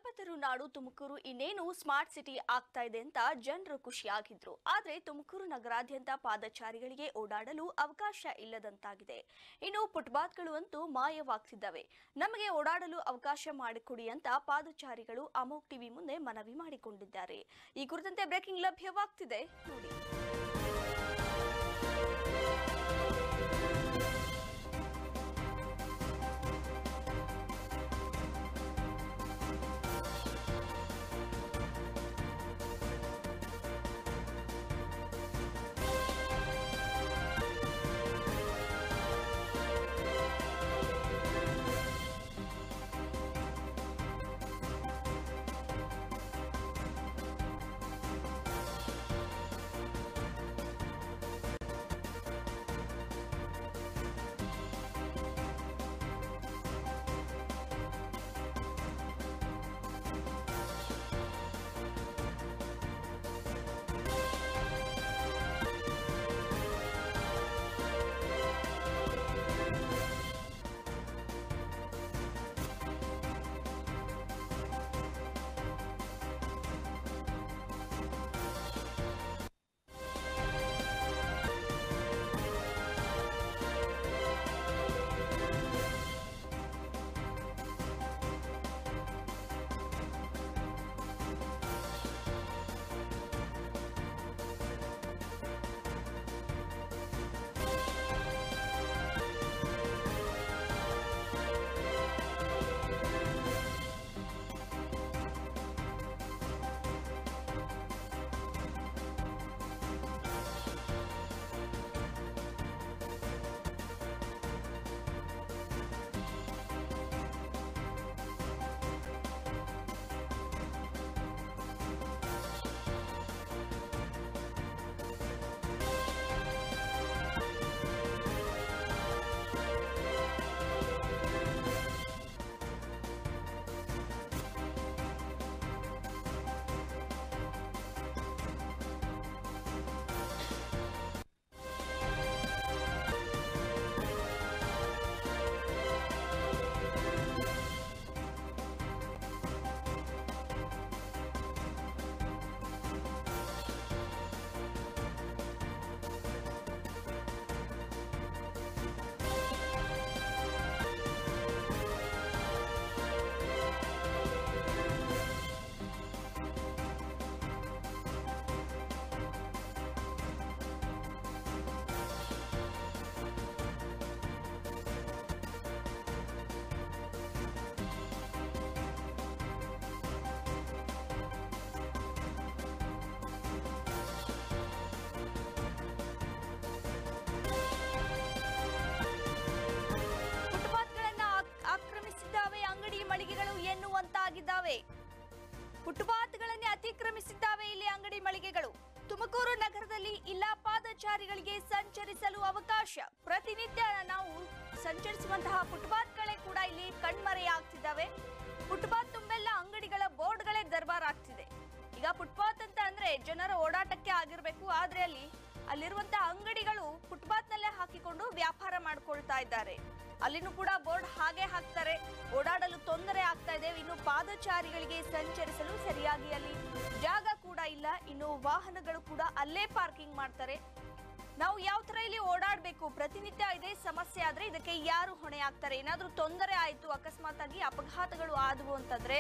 ಕಲ್ಪತರು ನಾಡು ತುಮಕೂರು ಇನ್ನೇನು smart city ಆಗ್ತಾ ಇದೆ ಅಂತ ಜನರು ಖುಷಿಯಾಗಿದ್ರು ಆದ್ರೆ ತುಮಕೂರು ನಗರಾದ್ಯಂತ ಪಾದಚಾರಿಗಳಿಗೆ ಓಡಾಡಲು ಅವಕಾಶ ಇಲ್ಲದಂತಾಗಿದೆ ಇನ್ನು ಫುಟ್ಪಾತ್ಗಳು ಅಂತೂ ಮಾಯವಾಗ್ತಿದ್ದಾವೆ ನಮಗೆ ಓಡಾಡಲು ಅವಕಾಶ ಮಾಡಿಕೊಡಿ ಅಂತ ಪಾದಚಾರಿಗಳು ಅಮೋಕ್ ಟಿವಿ ಮುಂದೆ ಮನವಿ ಮಾಡಿಕೊಂಡಿದ್ದಾರೆ ಈ ಕುರಿತಂತೆ ಬ್ರೇಕಿಂಗ್ ಲಭ್ಯವಾಗ್ತಿದೆ ನೋಡಿ ಫುಟ್ಪಾತ್ಗಳನ್ನ ಆಕ್- ಆಕ್ರಮಿಸಿದ್ದಾವೆ ಅಂಗಡಿ ಮಳಿಗೆಗಳು ಎನ್ನುವಂತಾಗಿದ್ದಾವೆ ಫುಟ್ಪಾತ್ಗಳನ್ನೇ ಅತಿಕ್ರಮಿಸಿದ್ದಾವೆ ಇಲ್ಲಿ ಅಂಗಡಿ ಮಳಿಗೆಗಳು ತುಮಕೂರು ನಗರದಲ್ಲಿ ಇಲ್ಲ ಪಾದಚಾರಿಗಳಿಗೆ ಸಂಚರಿಸಲು ಅವಕಾಶ ಪ್ರತಿನಿತ್ಯ ನಾವು ಸಂಚರಿಸುವಂತಹ ಫುಟ್ಪಾತ್ಗಳೇ ಕೂಡ ಇಲ್ಲಿ ಕಣ್ಮರೆಯಾಗ್ತಿದ್ದಾವೆ ಫುಟ್ಪಾತ್ ತುಂಬೆಲ್ಲ ಅಂಗಡಿಗಳ ಬೋರ್ಡ್ಗಳೇ ದರ್ಬಾರ್ ಆಗ್ತಿದೆ ಈಗ ಫುಟ್ಪಾತ್ ಅಂತ ಅಂದ್ರೆ ಜನರ ಓಡಾಟಕ್ಕೆ ಆಗಿರ್ಬೇಕು ಆದ್ರೆ ಅಲ್ಲಿ ಅಲ್ಲಿರುವಂತಹ ಅಂಗಡಿಗಳು ಫುಟ್ಪಾತ್ ನಲ್ಲೇ ಹಾಕಿಕೊಂಡು ವ್ಯಾಪಾರ ಮಾಡ್ಕೊಳ್ತಾ ಇದ್ದಾರೆ ಅಲ್ಲಿನೂ ಕೂಡ ಬೋರ್ಡ್ ಹಾಗೆ ಹಾಕ್ತಾರೆ ಓಡಾಡಲು ತೊಂದರೆ ಆಗ್ತಾ ಇದೆ ಇನ್ನು ಪಾದಚಾರಿಗಳಿಗೆ ಸಂಚರಿಸಲು ಸರಿಯಾಗಿ ಅಲ್ಲಿ ಜಾಗ ಕೂಡ ಇಲ್ಲ ಇನ್ನು ವಾಹನಗಳು ಕೂಡ ಅಲ್ಲೇ ಪಾರ್ಕಿಂಗ್ ಮಾಡ್ತಾರೆ ನಾವು ಯಾವ ತರ ಇಲ್ಲಿ ಓಡಾಡಬೇಕು ಪ್ರತಿನಿತ್ಯ ಇದೇ ಸಮಸ್ಯೆ ಆದ್ರೆ ಇದಕ್ಕೆ ಯಾರು ಹೊಣೆ ಆಗ್ತಾರೆ ಏನಾದ್ರೂ ತೊಂದರೆ ಆಯ್ತು ಅಕಸ್ಮಾತ್ ಆಗಿ ಅಪಘಾತಗಳು ಆದವು ಅಂತಂದ್ರೆ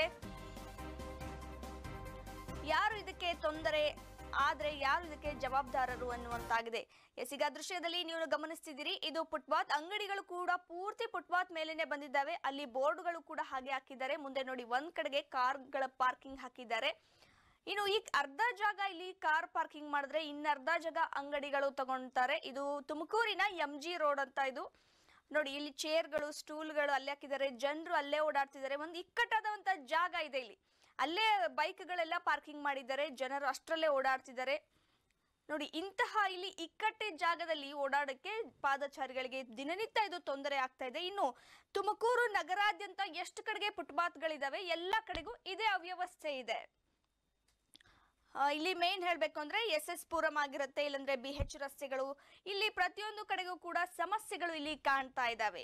ಯಾರು ಇದಕ್ಕೆ ತೊಂದರೆ ಆದ್ರೆ ಯಾರು ಇದಕ್ಕೆ ಜವಾಬ್ದಾರರು ಅನ್ನುವಂತಾಗಿದೆ ಎಸ್ ಈಗ ದೃಶ್ಯದಲ್ಲಿ ನೀವು ಗಮನಿಸ್ತಿದ್ದೀರಿ ಇದು ಫುಟ್ಪಾತ್ ಅಂಗಡಿಗಳು ಕೂಡ ಪೂರ್ತಿ ಫುಟ್ಪಾತ್ ಮೇಲೇನೆ ಬಂದಿದ್ದಾವೆ ಅಲ್ಲಿ ಬೋರ್ಡ್ಗಳು ಕೂಡ ಹಾಗೆ ಹಾಕಿದ್ದಾರೆ ಮುಂದೆ ನೋಡಿ ಒಂದ್ ಕಡೆಗೆ ಕಾರ್ಗಳ ಪಾರ್ಕಿಂಗ್ ಹಾಕಿದ್ದಾರೆ ಇನ್ನು ಈ ಅರ್ಧ ಜಾಗ ಇಲ್ಲಿ ಕಾರ್ ಪಾರ್ಕಿಂಗ್ ಮಾಡಿದ್ರೆ ಇನ್ನರ್ಧ ಜಾಗ ಅಂಗಡಿಗಳು ತಗೊಂತಾರೆ ಇದು ತುಮಕೂರಿನ ಎಂ ಜಿ ರೋಡ್ ಅಂತ ಇದು ನೋಡಿ ಇಲ್ಲಿ ಚೇರ್ಗಳು ಸ್ಟೂಲ್ಗಳು ಅಲ್ಲೇ ಹಾಕಿದ್ದಾರೆ ಜನರು ಅಲ್ಲೇ ಓಡಾಡ್ತಿದ್ದಾರೆ ಒಂದು ಇಕ್ಕಟ್ಟಾದಂತ ಜಾಗ ಇದೆ ಇಲ್ಲಿ ಅಲ್ಲೇ ಬೈಕ್ಗಳೆಲ್ಲ ಪಾರ್ಕಿಂಗ್ ಮಾಡಿದ್ದಾರೆ ಜನರು ಅಷ್ಟರಲ್ಲೇ ಓಡಾಡ್ತಿದ್ದಾರೆ ನೋಡಿ ಇಂತಹ ಇಲ್ಲಿ ಇಕ್ಕಟ್ಟೆ ಜಾಗದಲ್ಲಿ ಓಡಾಡಕ್ಕೆ ಪಾದಚಾರಿಗಳಿಗೆ ದಿನನಿತ್ಯ ಇದು ತೊಂದರೆ ಆಗ್ತಾ ಇದೆ ಇನ್ನು ತುಮಕೂರು ನಗರಾದ್ಯಂತ ಎಷ್ಟು ಕಡೆಗೆ ಫುಟ್ಪಾತ್ಗಳಿದಾವೆ ಎಲ್ಲ ಕಡೆಗೂ ಇದೇ ಅವ್ಯವಸ್ಥೆ ಇದೆ ಆ, ಇಲ್ಲಿ ಮೇನ್ ಹೇಳಬೇಕು ಅಂದ್ರೆ ಎಸ್ ಎಸ್ ಪುರಂ ಆಗಿರುತ್ತೆ ಇಲ್ಲಂದ್ರೆ ಬಿ ಎಚ್ ರಸ್ತೆಗಳು ಇಲ್ಲಿ ಪ್ರತಿಯೊಂದು ಕಡೆಗೂ ಕೂಡ ಸಮಸ್ಯೆಗಳು ಇಲ್ಲಿ ಕಾಣ್ತಾ ಇದ್ದಾವೆ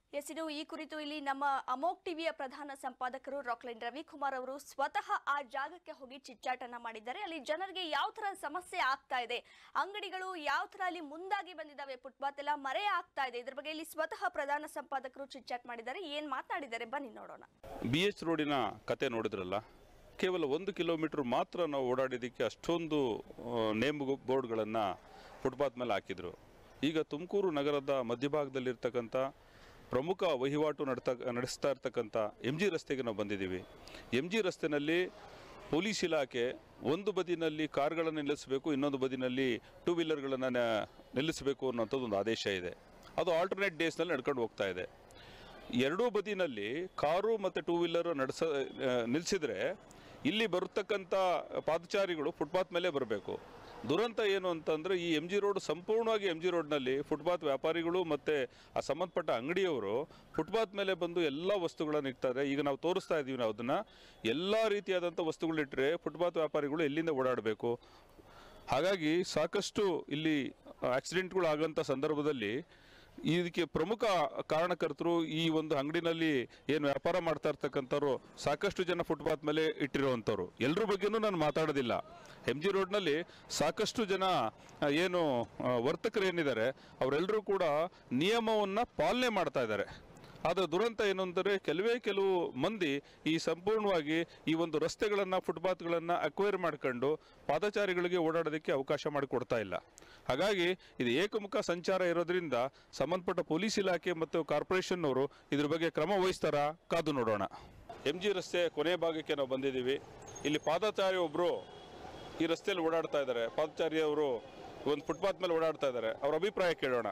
ಎಸ್ ಇನ್ನು ಈ ಕುರಿತು ಇಲ್ಲಿ ನಮ್ಮ ಅಮೋಕ್ ಟಿವಿಯ ಪ್ರಧಾನ ಸಂಪಾದಕರು ರಾಕ್ಲೈನ್ ರವಿಕುಮಾರ್ ಅವರು ಸ್ವತಃ ಆ ಜಾಗಕ್ಕೆ ಹೋಗಿ ಚಿಚ್ಚಾಟನ ಮಾಡಿದ್ದಾರೆ ಅಲ್ಲಿ ಜನರಿಗೆ ಯಾವ ತರ ಸಮಸ್ಯೆ ಆಗ್ತಾ ಇದೆ ಅಂಗಡಿಗಳು ಯಾವ ತರ ಅಲ್ಲಿ ಮುಂದಾಗಿ ಬಂದಿದ್ದಾವೆ ಫುಟ್ಪಾತ್ ಎಲ್ಲ ಮರೆ ಆಗ್ತಾ ಇದೆ ಇದ್ರ ಬಗ್ಗೆ ಇಲ್ಲಿ ಸ್ವತಃ ಪ್ರಧಾನ ಸಂಪಾದಕರು ಚಿಚ್ಚಾಟ್ ಮಾಡಿದ್ದಾರೆ ಏನ್ ಮಾತನಾಡಿದ್ದಾರೆ ಬನ್ನಿ ನೋಡೋಣ ಬಿ ಎಚ್ ರೋಡಿನ ಕತೆ ನೋಡಿದ್ರಲ್ಲ ಕೇವಲ ಒಂದು ಕಿಲೋಮೀಟ್ರ್ ಮಾತ್ರ ನಾವು ಓಡಾಡಿದ್ದಕ್ಕೆ ಅಷ್ಟೊಂದು ಆ, ನೇಮ್ ಬೋರ್ಡ್ಗಳನ್ನು ಫುಟ್ಪಾತ್ ಮೇಲೆ ಹಾಕಿದರು ಈಗ ತುಮಕೂರು ನಗರದ ಮಧ್ಯಭಾಗದಲ್ಲಿರ್ತಕ್ಕಂಥ ಪ್ರಮುಖ ವಹಿವಾಟು ನಡ್ತ ನಡೆಸ್ತಾ ಇರ್ತಕ್ಕಂಥ ಎಮ್ ಜಿ ರಸ್ತೆಗೆ ನಾವು ಬಂದಿದ್ದೀವಿ ಎಮ್ ಜಿ ರಸ್ತೆನಲ್ಲಿ ಪೊಲೀಸ್ ಇಲಾಖೆ ಒಂದು ಬದಿನಲ್ಲಿ ಕಾರ್ಗಳನ್ನು ನಿಲ್ಲಿಸಬೇಕು ಇನ್ನೊಂದು ಬದಿನಲ್ಲಿ ಟೂ ವೀಲರ್ಗಳನ್ನು ನಿಲ್ಲಿಸಬೇಕು ಅನ್ನೋಂಥದ್ದು ಒಂದು ಆದೇಶ ಇದೆ ಅದು ಆಲ್ಟರ್ನೇಟ್ ಡೇಸ್ನಲ್ಲಿ ನಡ್ಕೊಂಡು ಹೋಗ್ತಾ ಇದೆ ಎರಡೂ ಬದಿನಲ್ಲಿ ಕಾರು ಮತ್ತು ಟೂ ವೀಲರ್ ನಡೆಸ ನಿಲ್ಲಿಸಿದ್ರೆ ಇಲ್ಲಿ ಬರ್ತಕ್ಕಂಥ ಪಾದಚಾರಿಗಳು ಫುಟ್ಪಾತ್ ಮೇಲೆ ಬರಬೇಕು ದುರಂತ ಏನು ಅಂತಂದರೆ ಈ ಎಮ್ ಜಿ ರೋಡ್ ಸಂಪೂರ್ಣವಾಗಿ ಎಮ್ ಜಿ ರೋಡ್ನಲ್ಲಿ ಫುಟ್ಪಾತ್ ವ್ಯಾಪಾರಿಗಳು ಮತ್ತು ಆ ಸಂಬಂಧಪಟ್ಟ ಅಂಗಡಿಯವರು ಫುಟ್ಪಾತ್ ಮೇಲೆ ಬಂದು ಎಲ್ಲ ವಸ್ತುಗಳನ್ನು ಇಡ್ತಾರೆ ಈಗ ನಾವು ತೋರಿಸ್ತಾ ಇದ್ದೀವಿ ನಾವು ಅದನ್ನು ಎಲ್ಲ ರೀತಿಯಾದಂಥ ವಸ್ತುಗಳಿಟ್ಟರೆ ಫುಟ್ಪಾತ್ ವ್ಯಾಪಾರಿಗಳು ಎಲ್ಲಿಂದ ಓಡಾಡಬೇಕು ಹಾಗಾಗಿ ಸಾಕಷ್ಟು ಇಲ್ಲಿ ಆಕ್ಸಿಡೆಂಟ್ಗಳು ಆಗೋಂಥ ಸಂದರ್ಭದಲ್ಲಿ ಇದಕ್ಕೆ ಪ್ರಮುಖ ಕಾರಣಕರ್ತರು ಈ ಒಂದು ಅಂಗಡಿನಲ್ಲಿ ಏನು ವ್ಯಾಪಾರ ಮಾಡ್ತಾ ಇರ್ತಕ್ಕಂಥವ್ರು ಸಾಕಷ್ಟು ಜನ ಫುಟ್ಪಾತ್ ಮೇಲೆ ಇಟ್ಟಿರುವಂಥವ್ರು ಎಲ್ಲರ ಬಗ್ಗೆನೂ ನಾನು ಮಾತಾಡೋದಿಲ್ಲ ಎಮ್ ಜಿ ರೋಡ್ನಲ್ಲಿ ಸಾಕಷ್ಟು ಜನ ಆ, ಏನು ಆ, ವರ್ತಕರು ಏನಿದ್ದಾರೆ ಅವರೆಲ್ಲರೂ ಕೂಡ ನಿಯಮವನ್ನು ಪಾಲನೆ ಮಾಡ್ತಾ ಇದ್ದಾರೆ ಆದರೆ ದುರಂತ ಏನು ಅಂದರೆ ಕೆಲವೇ ಕೆಲವು ಮಂದಿ ಈ ಸಂಪೂರ್ಣವಾಗಿ ಈ ಒಂದು ರಸ್ತೆಗಳನ್ನು ಫುಟ್ಪಾತ್ಗಳನ್ನು ಅಕ್ವೈರ್ ಮಾಡ್ಕೊಂಡು ಪಾದಚಾರಿಗಳಿಗೆ ಓಡಾಡೋದಕ್ಕೆ ಅವಕಾಶ ಮಾಡಿಕೊಡ್ತಾ ಇಲ್ಲ ಹಾಗಾಗಿ ಇದು ಏಕಮುಖ ಸಂಚಾರ ಇರೋದ್ರಿಂದ ಸಂಬಂಧಪಟ್ಟ ಪೊಲೀಸ್ ಇಲಾಖೆ ಮತ್ತು ಕಾರ್ಪೊರೇಷನ್ನವರು ಇದ್ರ ಬಗ್ಗೆ ಕ್ರಮ ವಹಿಸ್ತಾರಾ ಕಾದು ನೋಡೋಣ ಎಮ್ ಜಿ ರಸ್ತೆ ಕೊನೆ ಭಾಗಕ್ಕೆ ನಾವು ಬಂದಿದ್ದೀವಿ ಇಲ್ಲಿ ಪಾದಚಾರಿ ಒಬ್ಬರು ಈ ರಸ್ತೆಯಲ್ಲಿ ಓಡಾಡ್ತಾ ಇದ್ದಾರೆ ಪಾದಚಾರಿಯವರು ಒಂದು ಫುಟ್ಪಾತ್ ಮೇಲೆ ಓಡಾಡ್ತಾ ಇದ್ದಾರೆ ಅವ್ರ ಅಭಿಪ್ರಾಯ ಕೇಳೋಣ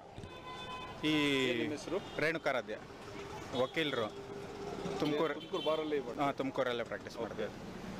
ಈ ನಿಮ್ಮ ಹೆಸರು ರೇಣುಕಾರಾಧ್ಯ ವಕೀಲರು ತುಮಕೂರು ತುಮಕೂರು ಬಾರಲ್ಲಿ ಹಾಂ ತುಮಕೂರಲ್ಲೇ ಪ್ರಾಕ್ಟೀಸ್ ಮಾಡ್ತೀವಿ